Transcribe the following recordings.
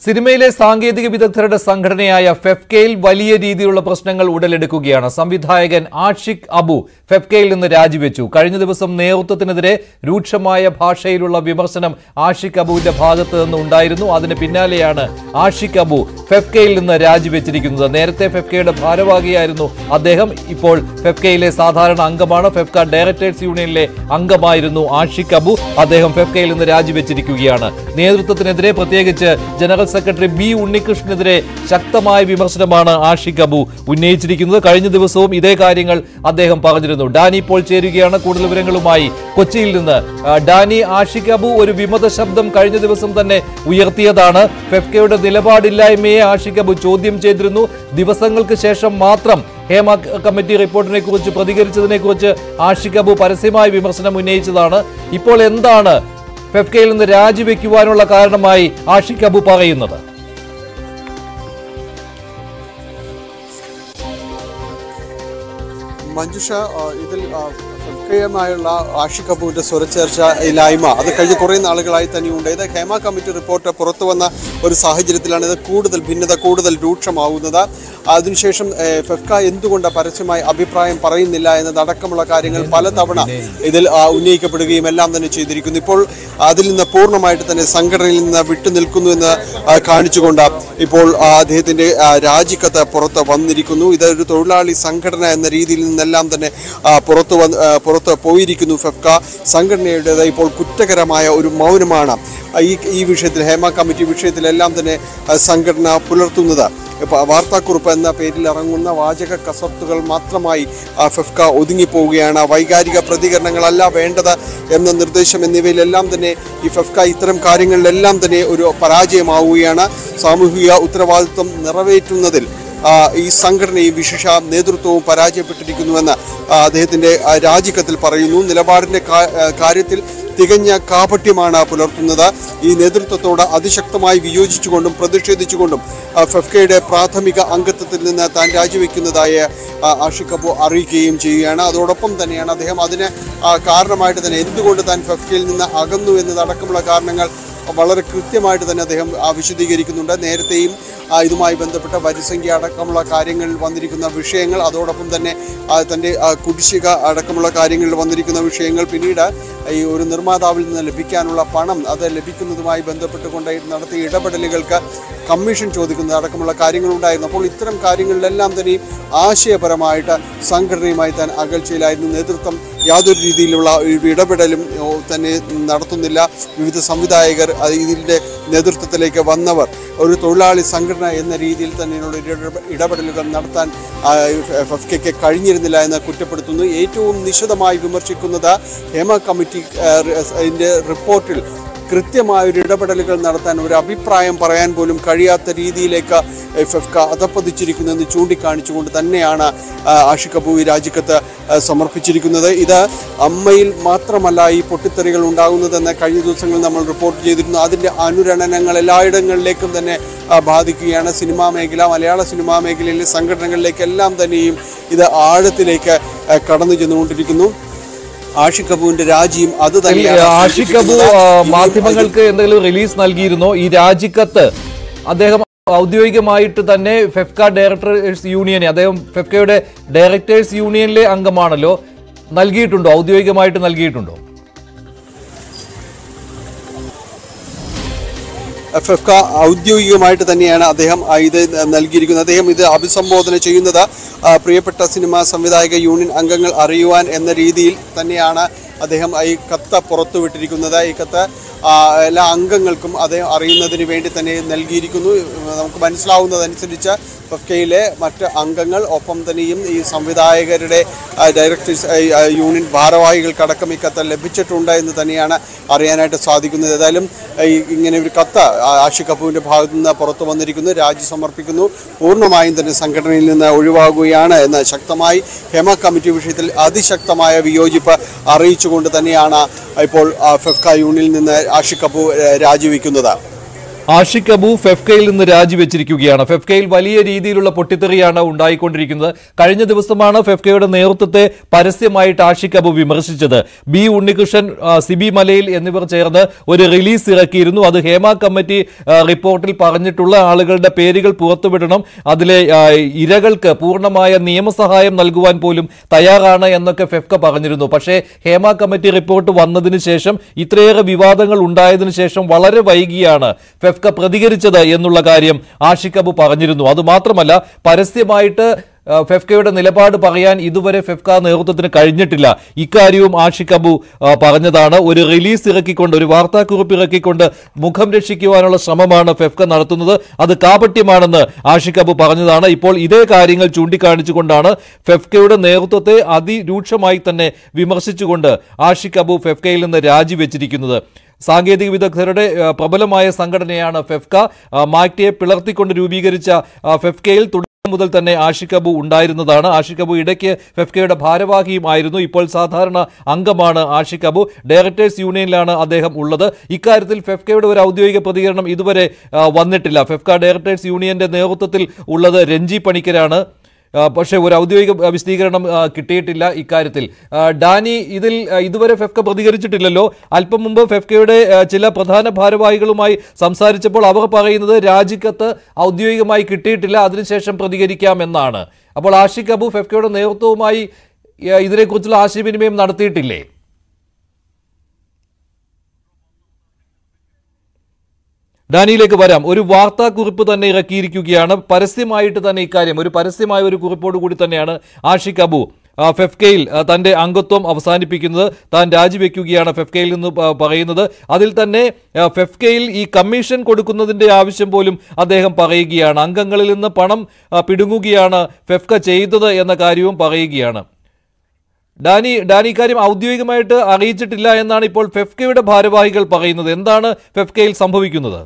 സിനിമയിലെ സാങ്കേതിക വിദഗ്ധരുടെ സംഘടനയായ ഫെഫ്കയിൽ വലിയ രീതിയിലുള്ള പ്രശ്നങ്ങൾ ഉടലെടുക്കുകയാണ് സംവിധായകൻ ആഷിഖ് അബു ഫെഫ്കയിൽ നിന്ന് രാജിവെച്ചു കഴിഞ്ഞ ദിവസം നേതൃത്വത്തിനെതിരെ രൂക്ഷമായ ഭാഷയിലുള്ള വിമർശനം ആഷിഖ് അബുവിന്റെ ഭാഗത്ത് നിന്ന് ഉണ്ടായിരുന്നു അതിന് പിന്നാലെയാണ് ആഷിഖ് അബു ഫെഫ്കയിൽ നിന്ന് രാജിവെച്ചിരിക്കുന്നത് നേരത്തെ ഫെഫ്കയുടെ ഭാരവാഹിയായിരുന്നു അദ്ദേഹം ഇപ്പോൾ ഫെഫ്കയിലെ സാധാരണ അംഗമാണ് ഫെഫ്ക ഡയറക്ടേഴ്സ് യൂണിയനിലെ അംഗമായിരുന്നു ആഷിഖ് അബു അദ്ദേഹം ഫെഫ്കയിൽ നിന്ന് രാജിവെച്ചിരിക്കുകയാണ് നേതൃത്വത്തിനെതിരെ പ്രത്യേകിച്ച് ജനറൽ സെക്രട്ടറി ബി ഉണ്ണികൃഷ്ണനെതിരെ ശക്തമായ വിമർശനമാണ് ആഷിഖ് അബു ഉന്നയിച്ചിരിക്കുന്നത് കഴിഞ്ഞ ദിവസവും ഇതേ കാര്യങ്ങൾ അദ്ദേഹം പറഞ്ഞിരുന്നു ഡാനി ഇപ്പോൾ ചേരുകയാണ് കൂടുതൽ വിവരങ്ങളുമായി കൊച്ചിയിൽ നിന്ന് ആ, ഡാനി ആഷിഖ് അബു ഒരു വിമത ശബ്ദം കഴിഞ്ഞ ദിവസം തന്നെ ഉയർത്തിയതാണ് ഫെഫ്കയുടെ നിലപാടില്ലായ്മയെ ആഷിഖ് അബു ചോദ്യം ചെയ്തിരുന്നു ദിവസങ്ങൾക്ക് ശേഷം മാത്രം ഹേമ കമ്മിറ്റി റിപ്പോർട്ടിനെ കുറിച്ച് പ്രതികരിച്ചതിനെ കുറിച്ച് ആഷിഖ് അബു പരസ്യമായ വിമർശനം ഉന്നയിച്ചതാണ് ഇപ്പോൾ എന്താണ് ഫെഫ്കയിൽ നിന്ന് രാജിവെക്കുവാനുള്ള കാരണമായി ആഷിഖ് അബു പറയുന്നത് മഞ്ജുഷ ആ, ഇതിൽ ഫെഫ്കയുമായുള്ള ആഷിഖ് കപൂറിന്റെ സ്വരച്ചേർച്ച ഇല്ലായ്മ അത് കഴിഞ്ഞ കുറേ നാളുകളായി തന്നെയുണ്ട് ഇത് ഹേമ കമ്മിറ്റി റിപ്പോർട്ട് പുറത്തു വന്ന ഒരു സാഹചര്യത്തിലാണ് ഇത് കൂടുതൽ ഭിന്നത കൂടുതൽ രൂക്ഷമാവുന്നത് അതിനുശേഷം ഏ, ഫെഫ്ക എന്തുകൊണ്ട് പരസ്യമായി അഭിപ്രായം പറയുന്നില്ല എന്നതടക്കമുള്ള കാര്യങ്ങൾ പലതവണ ഇതിൽ ആ, ഉന്നയിക്കപ്പെടുകയും എല്ലാം തന്നെ ചെയ്തിരിക്കുന്നു ഇപ്പോൾ അതിൽ നിന്ന് പൂർണ്ണമായിട്ട് തന്നെ സംഘടനയിൽ നിന്ന് വിട്ടുനിൽക്കുന്നു എന്ന് ആ, കാണിച്ചുകൊണ്ട് ഇപ്പോൾ ആ, അദ്ദേഹത്തിന്റെ ആ, രാജിക്കത്ത് പുറത്ത് വന്നിരിക്കുന്നു ഇതൊരു തൊഴിലാളി സംഘടന എന്ന രീതിയിൽ നിന്നെല്ലാം തന്നെ ആ, പുറത്ത് വന്ന് ആ, പുറത്ത് പോയിരിക്കുന്നു ഫെഫ്ക സംഘടനയുടേത് ഇപ്പോൾ കുറ്റകരമായ ഒരു മൗനമാണ് ആ, ഈ ഈ വിഷയത്തിൽ ഹേമ കമ്മിറ്റി വിഷയത്തിലെല്ലാം തന്നെ ആ, സംഘടന പുലർത്തുന്നത് ഇപ്പൊ വാർത്താക്കുറിപ്പ് എന്ന പേരിൽ ഇറങ്ങുന്ന വാചക കസർത്തുകൾ മാത്രമായി ആ, ഫെഫ്ക ഒതുങ്ങിപ്പോവുകയാണ് വൈകാരിക പ്രതികരണങ്ങളല്ല വേണ്ടത് എന്ന നിർദ്ദേശം എന്നിവയിലെല്ലാം തന്നെ ഈ ഫെഫ്ക ഇത്തരം കാര്യങ്ങളിലെല്ലാം തന്നെ ഒരു പരാജയമാവുകയാണ് സാമൂഹിക ഉത്തരവാദിത്വം നിറവേറ്റുന്നതിൽ ആ, ഈ സംഘടനയും വിശിഷ നേതൃത്വവും പരാജയപ്പെട്ടിരിക്കുന്നുവെന്ന് ആ, അദ്ദേഹത്തിന്റെ ആ, രാജിക്കത്തിൽ പറയുന്നു നിലപാടിന്റെ കാ- ആ, കാര്യത്തിൽ തികഞ്ഞ കാപട്യമാണ് പുലർത്തുന്നത് ഈ നേതൃത്വത്തോട് അതിശക്തമായി വിയോജിച്ചുകൊണ്ടും പ്രതിഷേധിച്ചുകൊണ്ടും ആ, ഫെഫ്കയുടെ പ്രാഥമിക അംഗത്വത്തിൽ നിന്ന് താൻ രാജിവെക്കുന്നതായി ആ, ആഷിഖ് അബു അറിയിക്കുകയും ചെയ്യുകയാണ് അതോടൊപ്പം തന്നെയാണ് അദ്ദേഹം അതിന് ആ, കാരണമായിട്ട് തന്നെ എന്തുകൊണ്ട് താൻ ഫെഫ്കയിൽ നിന്ന് അകന്നു എന്നതടക്കമുള്ള കാരണങ്ങൾ വളരെ കൃത്യമായിട്ട് തന്നെ അദ്ദേഹം ആ, വിശദീകരിക്കുന്നുണ്ട് നേരത്തെയും ആ, ഇതുമായി ബന്ധപ്പെട്ട വരിസംഖ്യ അടക്കമുള്ള കാര്യങ്ങളിൽ വന്നിരിക്കുന്ന വിഷയങ്ങൾ അതോടൊപ്പം തന്നെ ആ, തൻ്റെ ആ, കുടിശ്ശിക അടക്കമുള്ള കാര്യങ്ങളിൽ വന്നിരിക്കുന്ന വിഷയങ്ങൾ പിന്നീട് ഈ ഒരു നിർമ്മാതാവിൽ നിന്ന് ലഭിക്കാനുള്ള പണം അത് ലഭിക്കുന്നതുമായി ബന്ധപ്പെട്ടുകൊണ്ട് നടത്തിയ ഇടപെടലുകൾക്ക് കമ്മീഷൻ ചോദിക്കുന്നത് അടക്കമുള്ള കാര്യങ്ങളുണ്ടായിരുന്നു അപ്പോൾ ഇത്തരം കാര്യങ്ങളിലെല്ലാം തന്നെ ആശയപരമായിട്ട് സംഘടനയുമായി താൻ അകൽച്ചയിലായിരുന്നു നേതൃത്വം യാതൊരു രീതിയിലുള്ള ഒരു ഇടപെടലും ഓ, തന്നെ നടത്തുന്നില്ല വിവിധ സംവിധായകർ അത് ഇതിൻ്റെ നേതൃത്വത്തിലേക്ക് വന്നവർ ഒരു തൊഴിലാളി സംഘടന എന്ന രീതിയിൽ തന്നെയുള്ള ഒരു ഇടപെ- ഇടപെടലുകൾ നടത്താൻ ഫെഫ്കയ്ക്ക് കഴിഞ്ഞിരുന്നില്ല എന്ന് കുറ്റപ്പെടുത്തുന്നു ഏറ്റവും നിശിതമായി വിമർശിക്കുന്നത് ഹേമ കമ്മിറ്റി ആ, റി- അതിൻ്റെ റിപ്പോർട്ടിൽ കൃത്യമായ ഒരു ഇടപെടലുകൾ നടത്താൻ ഒരു അഭിപ്രായം പറയാൻ പോലും കഴിയാത്ത രീതിയിലേക്ക് ഫെഫ്ക അധപ്പതിച്ചിരിക്കുന്നെന്ന് ചൂണ്ടിക്കാണിച്ചുകൊണ്ട് തന്നെയാണ് ആ, ആഷിഖ് അബു ഈ രാജിക്കത്ത് ആ, സമർപ്പിച്ചിരിക്കുന്നത് ഇത് അമ്മയിൽ മാത്രമല്ല ഈ പൊട്ടിത്തെറികൾ ഉണ്ടാകുന്നതെന്ന് കഴിഞ്ഞ ദിവസങ്ങളിൽ നമ്മൾ റിപ്പോർട്ട് ചെയ്തിരുന്നു അതിൻ്റെ അനുരണനങ്ങൾ എല്ലായിടങ്ങളിലേക്കും തന്നെ ആ, ബാധിക്കുകയാണ് സിനിമാ മേഖല മലയാള സിനിമാ മേഖലയിലെ സംഘടനകളിലേക്കെല്ലാം തന്നെയും ഇത് ആഴത്തിലേക്ക് ആ, കടന്നു ചെന്നുകൊണ്ടിരിക്കുന്നു ആഷിഖ് കപൂറിന്റെ രാജിയും അത് തന്നെയാണ് ആഷിഖ് അബു ആ, മാധ്യമങ്ങൾക്ക് എന്തെങ്കിലും റിലീസ് നൽകിയിരുന്നോ ഈ രാജിക്കത്ത് അദ്ദേഹം ഔദ്യോഗികമായിട്ട് തന്നെ ഫെഫ്ക ഡയറക്ടേഴ്സ് യൂണിയനെ അദ്ദേഹം ഫെഫ്കയുടെ ഡയറക്ടേഴ്സ് യൂണിയനിലെ അംഗമാണല്ലോ നൽകിയിട്ടുണ്ടോ ഔദ്യോഗികമായിട്ട് നൽകിയിട്ടുണ്ടോ എഫ് എഫ് ക ഔദ്യോഗികമായിട്ട് തന്നെയാണ് അദ്ദേഹം ആ, ഇത് നൽകിയിരിക്കുന്നത് അദ്ദേഹം ഇത് അഭിസംബോധന ചെയ്യുന്നത് ആ, പ്രിയപ്പെട്ട സിനിമാ സംവിധായക യൂണിയൻ അംഗങ്ങൾ അറിയുവാൻ എന്ന രീതിയിൽ തന്നെയാണ് അദ്ദേഹം ഈ കത്ത് പുറത്തുവിട്ടിരിക്കുന്നത് ഈ കത്ത് ആ, എല്ലാ അംഗങ്ങൾക്കും അദ്ദേഹം അറിയുന്നതിന് വേണ്ടി തന്നെ നൽകിയിരിക്കുന്നു നമുക്ക് മനസ്സിലാവുന്നതനുസരിച്ച് ഫെഫ്കയിലെ മറ്റ് അംഗങ്ങൾ ഒപ്പം തന്നെയും ഈ സംവിധായകരുടെ ആ, ഡയറക്ടേഴ്സ് ആ, ആ, യൂണിയൻ ഭാരവാഹികൾക്കടക്കം ഈ കത്ത് ലഭിച്ചിട്ടുണ്ട് എന്ന് തന്നെയാണ് അറിയാനായിട്ട് സാധിക്കുന്നത് ഏതായാലും ഈ ഇങ്ങനെ ഒരു കത്ത് ആ, ആഷിഖ് കപൂറിന്റെ ഭാഗത്തു നിന്ന് പുറത്തു വന്നിരിക്കുന്നു രാജി സമർപ്പിക്കുന്നു പൂർണ്ണമായും തന്നെ സംഘടനയിൽ നിന്ന് ഒഴിവാകുകയാണ് എന്ന് ശക്തമായി ഹേമ കമ്മിറ്റി വിഷയത്തിൽ അതിശക്തമായ വിയോജിപ്പ് അറിയിച്ചുകൊണ്ട് തന്നെയാണ് ഇപ്പോൾ ആ, ഫെഫ്ക യൂണിയനിൽ നിന്ന് ആഷിഖ് കപൂർ ഏ, രാജിവെക്കുന്നത് ആഷിഖ് അബു ഫെഫ്കയിൽ നിന്ന് രാജിവെച്ചിരിക്കുകയാണ് ഫെഫ്കയിൽ വലിയ രീതിയിലുള്ള പൊട്ടിത്തെറിയാണ് ഉണ്ടായിക്കൊണ്ടിരിക്കുന്നത് കഴിഞ്ഞ ദിവസമാണ് ഫെഫ്കയുടെ നേതൃത്വത്തെ പരസ്യമായിട്ട് ആഷിഖ് അബു വിമർശിച്ചത് ബി ഉണ്ണികൃഷ്ണൻ ആ, സിബി മലയിൽ എന്നിവർ ചേർന്ന് ഒരു റിലീസ് ഇറക്കിയിരുന്നു അത് ഹേമ കമ്മിറ്റി ആ, റിപ്പോർട്ടിൽ പറഞ്ഞിട്ടുള്ള ആളുകളുടെ പേരുകൾ പുറത്തുവിടണം അതിലെ ആ, ഇരകൾക്ക് പൂർണ്ണമായ നിയമസഹായം നൽകുവാൻ പോലും തയ്യാറാണ് എന്നൊക്കെ ഫെഫ്ക പറഞ്ഞിരുന്നു പക്ഷേ ഹേമ കമ്മിറ്റി റിപ്പോർട്ട് വന്നതിന് ശേഷം ഇത്രയേറെ വിവാദങ്ങൾ ഉണ്ടായതിനു ശേഷം വളരെ വൈകിയാണ് ഫെഫ്ക പ്രതികരിച്ചത് എന്നുള്ള കാര്യം ആഷിഖ് അബു പറഞ്ഞിരുന്നു അതുമാത്രമല്ല പരസ്യമായിട്ട് ആ, ഫെഫ്കയുടെ നിലപാട് പറയാൻ ഇതുവരെ ഫെഫ്ക നേതൃത്വത്തിന് കഴിഞ്ഞിട്ടില്ല ഇക്കാര്യവും ആഷിഖ് അബു ആ, പറഞ്ഞതാണ് ഒരു റിലീസ് ഇറക്കിക്കൊണ്ട് ഒരു വാർത്താക്കുറിപ്പ് ഇറക്കിക്കൊണ്ട് മുഖം രക്ഷിക്കുവാനുള്ള ശ്രമമാണ് ഫെഫ്ക നടത്തുന്നത് അത് കാപട്യമാണെന്ന് ആഷിഖ് അബു പറഞ്ഞതാണ് ഇപ്പോൾ ഇതേ കാര്യങ്ങൾ ചൂണ്ടിക്കാണിച്ചുകൊണ്ടാണ് ഫെഫ്കയുടെ നേതൃത്വത്തെ അതിരൂക്ഷമായി തന്നെ വിമർശിച്ചുകൊണ്ട് ആഷിഖ് അബു ഫെഫ്കയിൽ നിന്ന് രാജിവെച്ചിരിക്കുന്നത് സാങ്കേതിക വിദഗ്ധരുടെ ആ, പ്രബലമായ സംഘടനയാണ് ഫെഫ്ക ആ, മാക്ടിയെ പിളർത്തിക്കൊണ്ട് രൂപീകരിച്ച ആ, ഫെഫ്കയിൽ തുടക്കം മുതൽ തന്നെ ആഷിഖ് അബു ഉണ്ടായിരുന്നതാണ് ആഷിഖ് അബു ഇടയ്ക്ക് ഫെഫ്കയുടെ ഭാരവാഹിയും ആയിരുന്നു ഇപ്പോൾ സാധാരണ അംഗമാണ് ആഷിഖ് അബു ഡയറക്ടേഴ്സ് യൂണിയനിലാണ് അദ്ദേഹം ഉള്ളത് ഇക്കാര്യത്തിൽ ഫെഫ്കയുടെ ഒരു ഔദ്യോഗിക പ്രതികരണം ഇതുവരെ ആ, വന്നിട്ടില്ല ഫെഫ്ക ഡയറക്ടേഴ്സ് യൂണിയന്റെ നേതൃത്വത്തിൽ ഉള്ളത് രഞ്ജി പണിക്കരാണ് ആ, പക്ഷേ ഒരു ഔദ്യോഗിക ആ, വിശദീകരണം ആ, കിട്ടിയിട്ടില്ല ഇക്കാര്യത്തിൽ ആ, ഡാനി ഇതിൽ ആ, ഇതുവരെ ഫെഫ്ക പ്രതികരിച്ചിട്ടില്ലല്ലോ അല്പം മുമ്പ് ഫെഫ്കയുടെ ആ, ചില പ്രധാന ഭാരവാഹികളുമായി സംസാരിച്ചപ്പോൾ അവർ പറയുന്നത് രാജിക്കത്ത് ഔദ്യോഗികമായി കിട്ടിയിട്ടില്ല അതിനുശേഷം പ്രതികരിക്കാമെന്നാണ് അപ്പോൾ ആഷിഖ് അബു ഫെഫ്കയുടെ നേതൃത്വവുമായി ആ, ഇതിനെക്കുറിച്ചുള്ള ആശയവിനിമയം നടത്തിയിട്ടില്ലേ ഡാനിയിലേക്ക് വരാം ഒരു വാർത്താക്കുറിപ്പ് തന്നെ ഇറക്കിയിരിക്കുകയാണ് പരസ്യമായിട്ട് തന്നെ ഇക്കാര്യം ഒരു പരസ്യമായ ഒരു കുറിപ്പോട് കൂടി തന്നെയാണ് ആഷിഖ് അബു ആ, ഫെഫ്കയിൽ ആ, തന്റെ അംഗത്വം അവസാനിപ്പിക്കുന്നത് താൻ രാജിവെക്കുകയാണ് ഫെഫ്കയിൽ നിന്ന് പ- പറയുന്നത് അതിൽ തന്നെ ആ, ഫെഫ്കയിൽ ഈ കമ്മീഷൻ കൊടുക്കുന്നതിന്റെ ആവശ്യം പോലും അദ്ദേഹം പറയുകയാണ് അംഗങ്ങളിൽ നിന്ന് പണം ആ, പിടുങ്ങുകയാണ് ഫെഫ്ക ചെയ്തത് എന്ന കാര്യവും പറയുകയാണ് ഡാനി ഡാനി ഇക്കാര്യം ഔദ്യോഗികമായിട്ട് അറിയിച്ചിട്ടില്ല എന്നാണ് ഇപ്പോൾ ഫെഫ്കയുടെ ഭാരവാഹികൾ പറയുന്നത് എന്താണ് ഫെഫ്കയിൽ സംഭവിക്കുന്നത്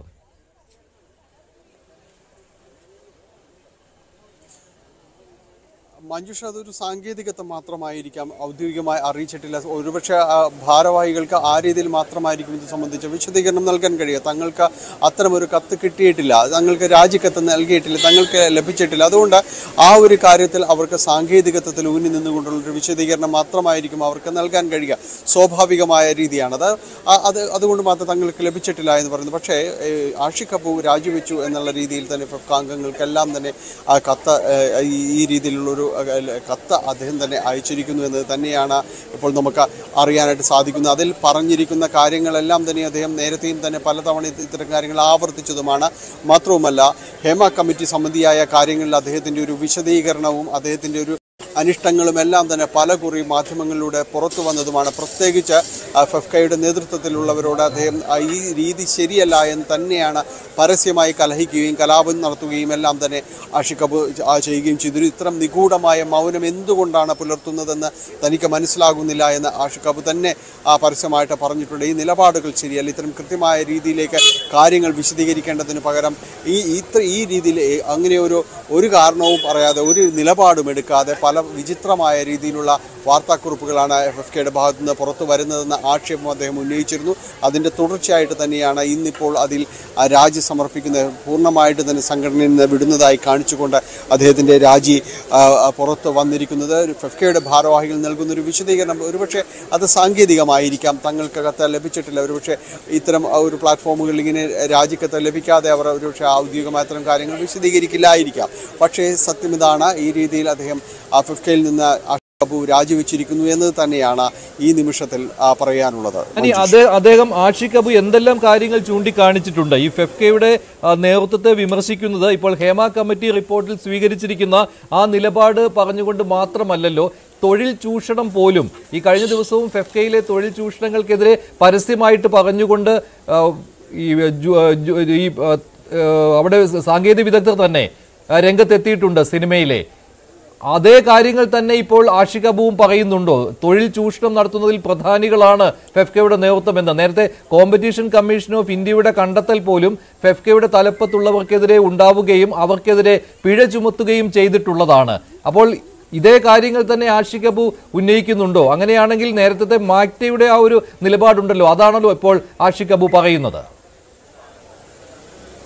മഞ്ജുഷ അതൊരു സാങ്കേതികത്വം മാത്രമായിരിക്കാം ഔദ്യോഗികമായി അറിയിച്ചിട്ടില്ല ഒരുപക്ഷെ ആ, ഭാരവാഹികൾക്ക് ആ രീതിയിൽ മാത്രമായിരിക്കും ഇത് സംബന്ധിച്ച് വിശദീകരണം നൽകാൻ കഴിയുക തങ്ങൾക്ക് അത്തരമൊരു കത്ത് കിട്ടിയിട്ടില്ല തങ്ങൾക്ക് രാജിക്കത്ത് നൽകിയിട്ടില്ല തങ്ങൾക്ക് ലഭിച്ചിട്ടില്ല അതുകൊണ്ട് ആ ഒരു കാര്യത്തിൽ അവർക്ക് സാങ്കേതികത്വത്തിൽ ഊന്നി നിന്നുകൊണ്ടുള്ളൊരു വിശദീകരണം മാത്രമായിരിക്കും അവർക്ക് നൽകാൻ കഴിയുക സ്വാഭാവികമായ രീതിയാണത് ആ- അത് അതുകൊണ്ട് മാത്രം തങ്ങൾക്ക് ലഭിച്ചിട്ടില്ല എന്ന് പറയുന്നത് പക്ഷേ ഏ, ആഷിഖ് കപൂർ രാജിവെച്ചു എന്നുള്ള രീതിയിൽ തന്നെ ഫെഫ്ക അംഗങ്ങൾക്കെല്ലാം തന്നെ ആ കത്ത് ഏ, ഈ- ഈ രീതിയിലുള്ളൊരു ഏ, കത്ത് അദ്ദേഹം തന്നെ അയച്ചിരിക്കുന്നു എന്നത് തന്നെയാണ് ഇപ്പോൾ നമുക്ക് അറിയാനായിട്ട് സാധിക്കുന്നത് അതിൽ പറഞ്ഞിരിക്കുന്ന കാര്യങ്ങളെല്ലാം തന്നെ അദ്ദേഹം നേരത്തെയും തന്നെ പലതവണ ഇത് ഇത്തരം കാര്യങ്ങൾ ആവർത്തിച്ചതുമാണ് മാത്രവുമല്ല ഹേമ കമ്മിറ്റി സംബന്ധിയായ കാര്യങ്ങളിൽ അദ്ദേഹത്തിൻ്റെ ഒരു വിശദീകരണവും അദ്ദേഹത്തിൻ്റെ ഒരു അനിഷ്ടങ്ങളും എല്ലാം തന്നെ പല കുറി മാധ്യമങ്ങളിലൂടെ പുറത്തു വന്നതുമാണ് പ്രത്യേകിച്ച് ആ, ഫെഫ്കയുടെ നേതൃത്വത്തിലുള്ളവരോട് അദ്ദേഹം ആ, ഈ രീതി ശരിയല്ല എന്ന് തന്നെയാണ് പരസ്യമായി കലഹിക്കുകയും കലാപം നടത്തുകയും എല്ലാം തന്നെ ആഷിഖ് കപൂർ ആ, ചെയ്യുകയും ചെയ്തു ഇത്തരം നിഗൂഢമായ മൗനം എന്തുകൊണ്ടാണ് പുലർത്തുന്നതെന്ന് തനിക്ക് മനസ്സിലാകുന്നില്ല എന്ന് ആഷിഖ് കപൂർ തന്നെ ആ, പരസ്യമായിട്ട് പറഞ്ഞിട്ടുണ്ട് ഈ നിലപാടുകൾ ശരിയല്ല ഇത്തരം കൃത്യമായ രീതിയിലേക്ക് കാര്യങ്ങൾ വിശദീകരിക്കേണ്ടതിന് പകരം ഈ ഇത്ര ഈ രീതിയിൽ ഏ- അങ്ങനെ ഒരു ഒരു കാരണവും പറയാതെ ഒരു നിലപാടും എടുക്കാതെ പല വിചിത്രമായ രീതിയിലുള്ള വാർത്താക്കുറിപ്പുകളാണ് എഫ് എഫ് കെയുടെ ഭാഗത്തു നിന്ന് പുറത്തു വരുന്നതെന്ന ആക്ഷേപം അദ്ദേഹം ഉന്നയിച്ചിരുന്നു അതിൻ്റെ തുടർച്ചയായിട്ട് തന്നെയാണ് ഇന്നിപ്പോൾ അതിൽ ആ രാജി സമർപ്പിക്കുന്നത് പൂർണ്ണമായിട്ട് തന്നെ സംഘടനയിൽ നിന്ന് വിടുന്നതായി കാണിച്ചുകൊണ്ട് അദ്ദേഹത്തിൻ്റെ രാജി ആ, ആ, പുറത്ത് വന്നിരിക്കുന്നത് എഫ് കെയുടെ ഭാരവാഹികൾ നൽകുന്ന ഒരു വിശദീകരണം ഒരുപക്ഷെ അത് സാങ്കേതികമായിരിക്കാം തങ്ങൾക്ക് കത്ത് ലഭിച്ചിട്ടില്ല ഒരുപക്ഷെ ഇത്തരം ആ, ഒരു പ്ലാറ്റ്ഫോമുകളിൽ ഇങ്ങനെ രാജിക്കത്ത് ലഭിക്കാതെ അവർ ഒരുപക്ഷെ ഔദ്യോഗികമായ ഇത്തരം കാര്യങ്ങൾ വിശദീകരിക്കില്ലായിരിക്കാം പക്ഷേ സത്യം ഇതാണ് ഈ രീതിയിൽ അദ്ദേഹം ആ ഫിഫ്കയിൽ നിന്ന് അബു രാജിവെച്ചിരിക്കുന്നു എന്നത് തന്നെയാണ് ഈ നിമിഷത്തിൽ ആ, പറയാനുള്ളത് ഇനി അതേ അദ്ദേഹം ആഷിഖ് അബു എന്തെല്ലാം കാര്യങ്ങൾ ചൂണ്ടിക്കാണിച്ചിട്ടുണ്ട് ഈ ഫെഫ്കയുടെ ആ, നേതൃത്വത്തെ വിമർശിക്കുന്നത് ഇപ്പോൾ ഹേമ കമ്മിറ്റി റിപ്പോർട്ടിൽ സ്വീകരിച്ചിരിക്കുന്ന ആ നിലപാട് പറഞ്ഞുകൊണ്ട് മാത്രമല്ലല്ലോ തൊഴിൽ ചൂഷണം പോലും ഈ കഴിഞ്ഞ ദിവസവും ഫെഫ്കയിലെ തൊഴിൽ ചൂഷണങ്ങൾക്കെതിരെ പരസ്യമായിട്ട് പറഞ്ഞുകൊണ്ട് ആ, ഈ ജു- ജു- ഈ ആ, ആ, അവിടെ സാങ്കേതിക വിദഗ്ധർ തന്നെ ആ, രംഗത്തെത്തിയിട്ടുണ്ട് സിനിമയിലെ അതേ കാര്യങ്ങൾ തന്നെ ഇപ്പോൾ ആഷിഖ് അബുവും പറയുന്നുണ്ടോ തൊഴിൽ ചൂഷണം നടത്തുന്നതിൽ പ്രധാനികളാണ് ഫെഫ്കയുടെ നേതൃത്വം എന്ന് നേരത്തെ കോമ്പറ്റീഷൻ കമ്മീഷൻ ഓഫ് ഇന്ത്യയുടെ കണ്ടെത്തൽ പോലും ഫെഫ്കയുടെ തലപ്പത്തുള്ളവർക്കെതിരെ ഉണ്ടാവുകയും അവർക്കെതിരെ പിഴ ചുമത്തുകയും ചെയ്തിട്ടുള്ളതാണ് അപ്പോൾ ഇതേ കാര്യങ്ങൾ തന്നെ ആഷിഖ് അബു ഉന്നയിക്കുന്നുണ്ടോ അങ്ങനെയാണെങ്കിൽ നേരത്തെ മാക്ടയുടെ ആ ഒരു നിലപാടുണ്ടല്ലോ അതാണല്ലോ ഇപ്പോൾ ആഷിഖ് അബു പറയുന്നത്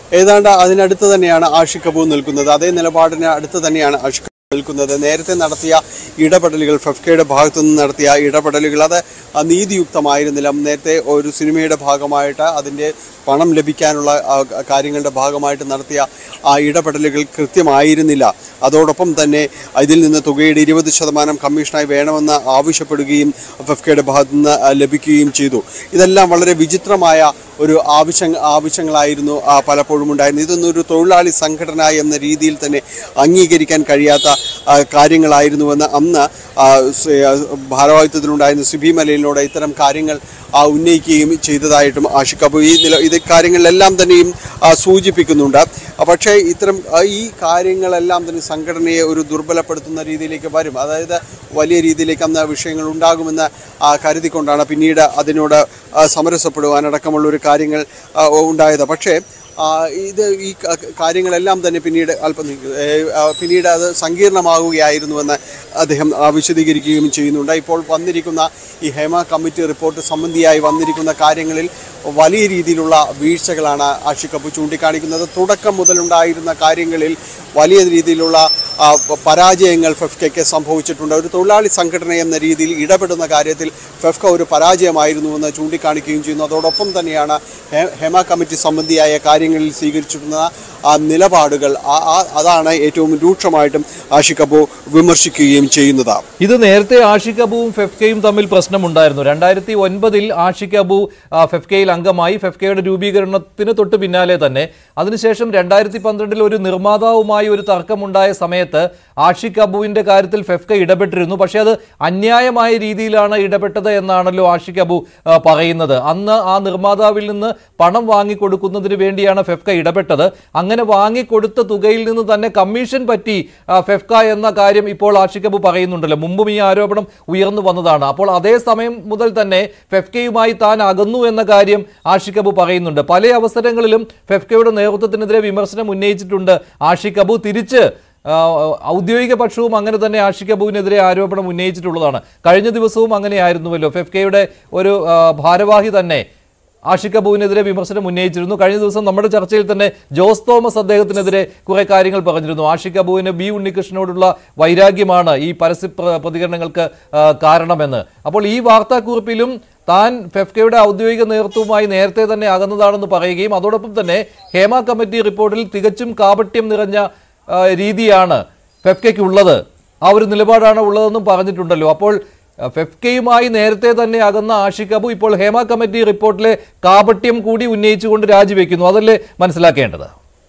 ഏതാണ്ട് അതിനടുത്ത് തന്നെയാണ് ആഷിഖ് അബു നിൽക്കുന്നത് അതേ നിലപാടിന് അടുത്ത് തന്നെയാണ് ആഷിഖ് അബു നിൽക്കുന്നത് നേരത്തെ നടത്തിയ ഇടപെടലുകൾ ഫെഫ്കയുടെ ഭാഗത്തു നിന്ന് നടത്തിയ ഇടപെടലുകൾ അത് ആ, നീതിയുക്തമായിരുന്നില്ല നേരത്തെ ഒരു സിനിമയുടെ ഭാഗമായിട്ട് അതിൻ്റെ പണം ലഭിക്കാനുള്ള ആ, കാര്യങ്ങളുടെ ഭാഗമായിട്ട് നടത്തിയ ആ ഇടപെടലുകൾ കൃത്യമായിരുന്നില്ല അതോടൊപ്പം തന്നെ ഇതിൽ നിന്ന് തുകയുടെ ഇരുപത് ശതമാനം കമ്മീഷനായി വേണമെന്ന് ആവശ്യപ്പെടുകയും ഫെഫ്കയുടെ ഭാഗത്തു നിന്ന് ആ, ലഭിക്കുകയും ചെയ്തു ഇതെല്ലാം വളരെ വിചിത്രമായ ഒരു ആവശ്യ ആവശ്യങ്ങളായിരുന്നു ആ, പലപ്പോഴും ഉണ്ടായിരുന്നത് ഇതൊന്നും ഒരു തൊഴിലാളി സംഘടന എന്ന രീതിയിൽ തന്നെ അംഗീകരിക്കാൻ കഴിയാത്ത ആ, കാര്യങ്ങളായിരുന്നുവെന്ന് അന്ന് ആ, സ്- ആ, ഭാരവാഹിത്വത്തിലുണ്ടായിരുന്ന സിബി മലയിലൂടെ ഇത്തരം കാര്യങ്ങൾ ആ, ഉന്നയിക്കുകയും ചെയ്തതായിട്ടും ആഷിഖ് അബു ഈ നില ഇത് കാര്യങ്ങളിലെല്ലാം തന്നെയും ആ, സൂചിപ്പിക്കുന്നുണ്ട് ആ, പക്ഷേ ഇത്തരം ആ, ഈ കാര്യങ്ങളെല്ലാം തന്നെ സംഘടനയെ ഒരു ദുർബലപ്പെടുത്തുന്ന രീതിയിലേക്ക് വരും അതായത് വലിയ രീതിയിലേക്ക് അന്ന് വിഷയങ്ങൾ ഉണ്ടാകുമെന്ന് ആ, കരുതിക്കൊണ്ടാണ് പിന്നീട് അതിനോട് ആ, സമരസപ്പെടുവാനടക്കമുള്ള ഒരു കാര്യങ്ങൾ ആ, ഉണ്ടായത് പക്ഷേ ആ, ഇത് ഈ ക- കാര്യങ്ങളെല്ലാം തന്നെ പിന്നീട് അല്പം നീ- ഏ, ആ, പിന്നീട് അത് സങ്കീർണമാകുകയായിരുന്നുവെന്ന് അദ്ദേഹം ആ, വിശദീകരിക്കുകയും ചെയ്യുന്നുണ്ട് ഇപ്പോൾ വന്നിരിക്കുന്ന ഈ ഹേമ കമ്മിറ്റി റിപ്പോർട്ട് സംബന്ധിയായി വന്നിരിക്കുന്ന കാര്യങ്ങളിൽ വലിയ രീതിയിലുള്ള വീഴ്ചകളാണ് ആഷിഖ് കപൂർ ചൂണ്ടിക്കാണിക്കുന്നത് തുടക്കം മുതലുണ്ടായിരുന്ന കാര്യങ്ങളിൽ വലിയ രീതിയിലുള്ള ആ, പ- പരാജയങ്ങൾ ഫെഫ്കയ്ക്ക് സംഭവിച്ചിട്ടുണ്ട് ഒരു തൊഴിലാളി സംഘടന എന്ന രീതിയിൽ ഇടപെടുന്ന കാര്യത്തിൽ ഫെഫ്ക ഒരു പരാജയമായിരുന്നുവെന്ന് ചൂണ്ടിക്കാണിക്കുകയും ചെയ്യുന്നു അതോടൊപ്പം തന്നെയാണ് ഹെ- ഹേമ കമ്മിറ്റി സംബന്ധിയായ കാര്യങ്ങളിൽ സ്വീകരിച്ചിരുന്ന ആ നിലപാടുകൾ ആ- ആ- അതാണ് ഏറ്റവും രൂക്ഷമായിട്ടും ആഷിഖ് കപൂർ വിമർശിക്കുകയും ചെയ്യുന്നത് ഇത് നേരത്തെ ആഷിഖ് അബുവും ഫെഫ്കയും തമ്മിൽ പ്രശ്നമുണ്ടായിരുന്നു രണ്ടായിരത്തി ഒൻപതിൽ ആഷിഖ് അബു ആ, ഫെഫ്കയിൽ അംഗമായി ഫെഫ്കയുടെ രൂപീകരണത്തിന് തൊട്ട് പിന്നാലെ തന്നെ അതിനുശേഷം രണ്ടായിരത്തി പന്ത്രണ്ടിൽ ഒരു നിർമ്മാതാവുമായി ഒരു തർക്കമുണ്ടായ സമയത്ത് ആഷിഖ് അബുവിന്റെ കാര്യത്തിൽ ഫെഫ്ക ഇടപെട്ടിരുന്നു പക്ഷേ അത് അന്യായമായ രീതിയിലാണ് ഇടപെട്ടത് എന്നാണല്ലോ ആഷിഖ് അബു ആ, പറയുന്നത് അന്ന് ആ നിർമ്മാതാവിൽ നിന്ന് പണം വാങ്ങിക്കൊടുക്കുന്നതിന് വേണ്ടിയാണ് ഫെഫ്ക ഇടപെട്ടത് അങ്ങനെ വാങ്ങിക്കൊടുത്ത തുകയിൽ നിന്ന് തന്നെ കമ്മീഷൻ പറ്റി ആ, ഫെഫ്ക എന്ന കാര്യം ഇപ്പോൾ ആഷിഖ് അബു പറയുന്നുണ്ടല്ലോ മുമ്പും ഈ ആരോപണം ഉയർന്നു വന്നതാണ് അപ്പോൾ അതേ സമയം മുതൽ തന്നെ ഫെഫ്കയുമായി താൻ അകന്നു എന്ന കാര്യം ആഷിഖ് അബു പറയുന്നുണ്ട് പല അവസരങ്ങളിലും ഫെഫ്കയുടെ നേതൃത്വത്തിനെതിരെ വിമർശനം ഉന്നയിച്ചിട്ടുണ്ട് ആഷിഖ് അബു തിരിച്ച് ആ, ഔദ്യോഗിക പക്ഷവും അങ്ങനെ തന്നെ ആഷിഖ് അബുവിനെതിരെ ആരോപണം ഉന്നയിച്ചിട്ടുള്ളതാണ് കഴിഞ്ഞ ദിവസവും അങ്ങനെയായിരുന്നുവല്ലോ ഫെഫ്കയുടെ ഒരു ആ, ഭാരവാഹി തന്നെ ആഷിഖ് അബുവിനെതിരെ വിമർശനം ഉന്നയിച്ചിരുന്നു കഴിഞ്ഞ ദിവസം നമ്മുടെ ചർച്ചയിൽ തന്നെ ജോസ് തോമസ് അദ്ദേഹത്തിനെതിരെ കുറെ കാര്യങ്ങൾ പറഞ്ഞിരുന്നു ആഷിഖ് അബുവിന് ബി ഉണ്ണികൃഷ്ണനോടുള്ള വൈരാഗ്യമാണ് ഈ പരസ്യ പ്ര- പ്രതികരണങ്ങൾക്ക് ആ, കാരണമെന്ന് അപ്പോൾ ഈ വാർത്താക്കുറിപ്പിലും താൻ ഫെഫ്കയുടെ ഔദ്യോഗിക നേതൃത്വവുമായി നേരത്തെ തന്നെ അകന്നതാണെന്ന് പറയുകയും അതോടൊപ്പം തന്നെ ഹേമ കമ്മിറ്റി റിപ്പോർട്ടിൽ തികച്ചും കാപട്യം നിറഞ്ഞ ആ, രീതിയാണ് ഫെഫ്കയ്ക്കുള്ളത് ആ ഒരു നിലപാടാണ് ഉള്ളതെന്നും പറഞ്ഞിട്ടുണ്ടല്ലോ അപ്പോൾ അഹ് ഫെഫ്കയുമായി നേരത്തെ തന്നെ അകന്ന ആഷിഖ് അബു ഇപ്പോൾ ഹേമ കമ്മിറ്റി റിപ്പോർട്ടിലെ കാപട്യം കൂടി ഉന്നയിച്ചുകൊണ്ട് രാജിവെക്കുന്നു അതല്ലേ മനസ്സിലാക്കേണ്ടത്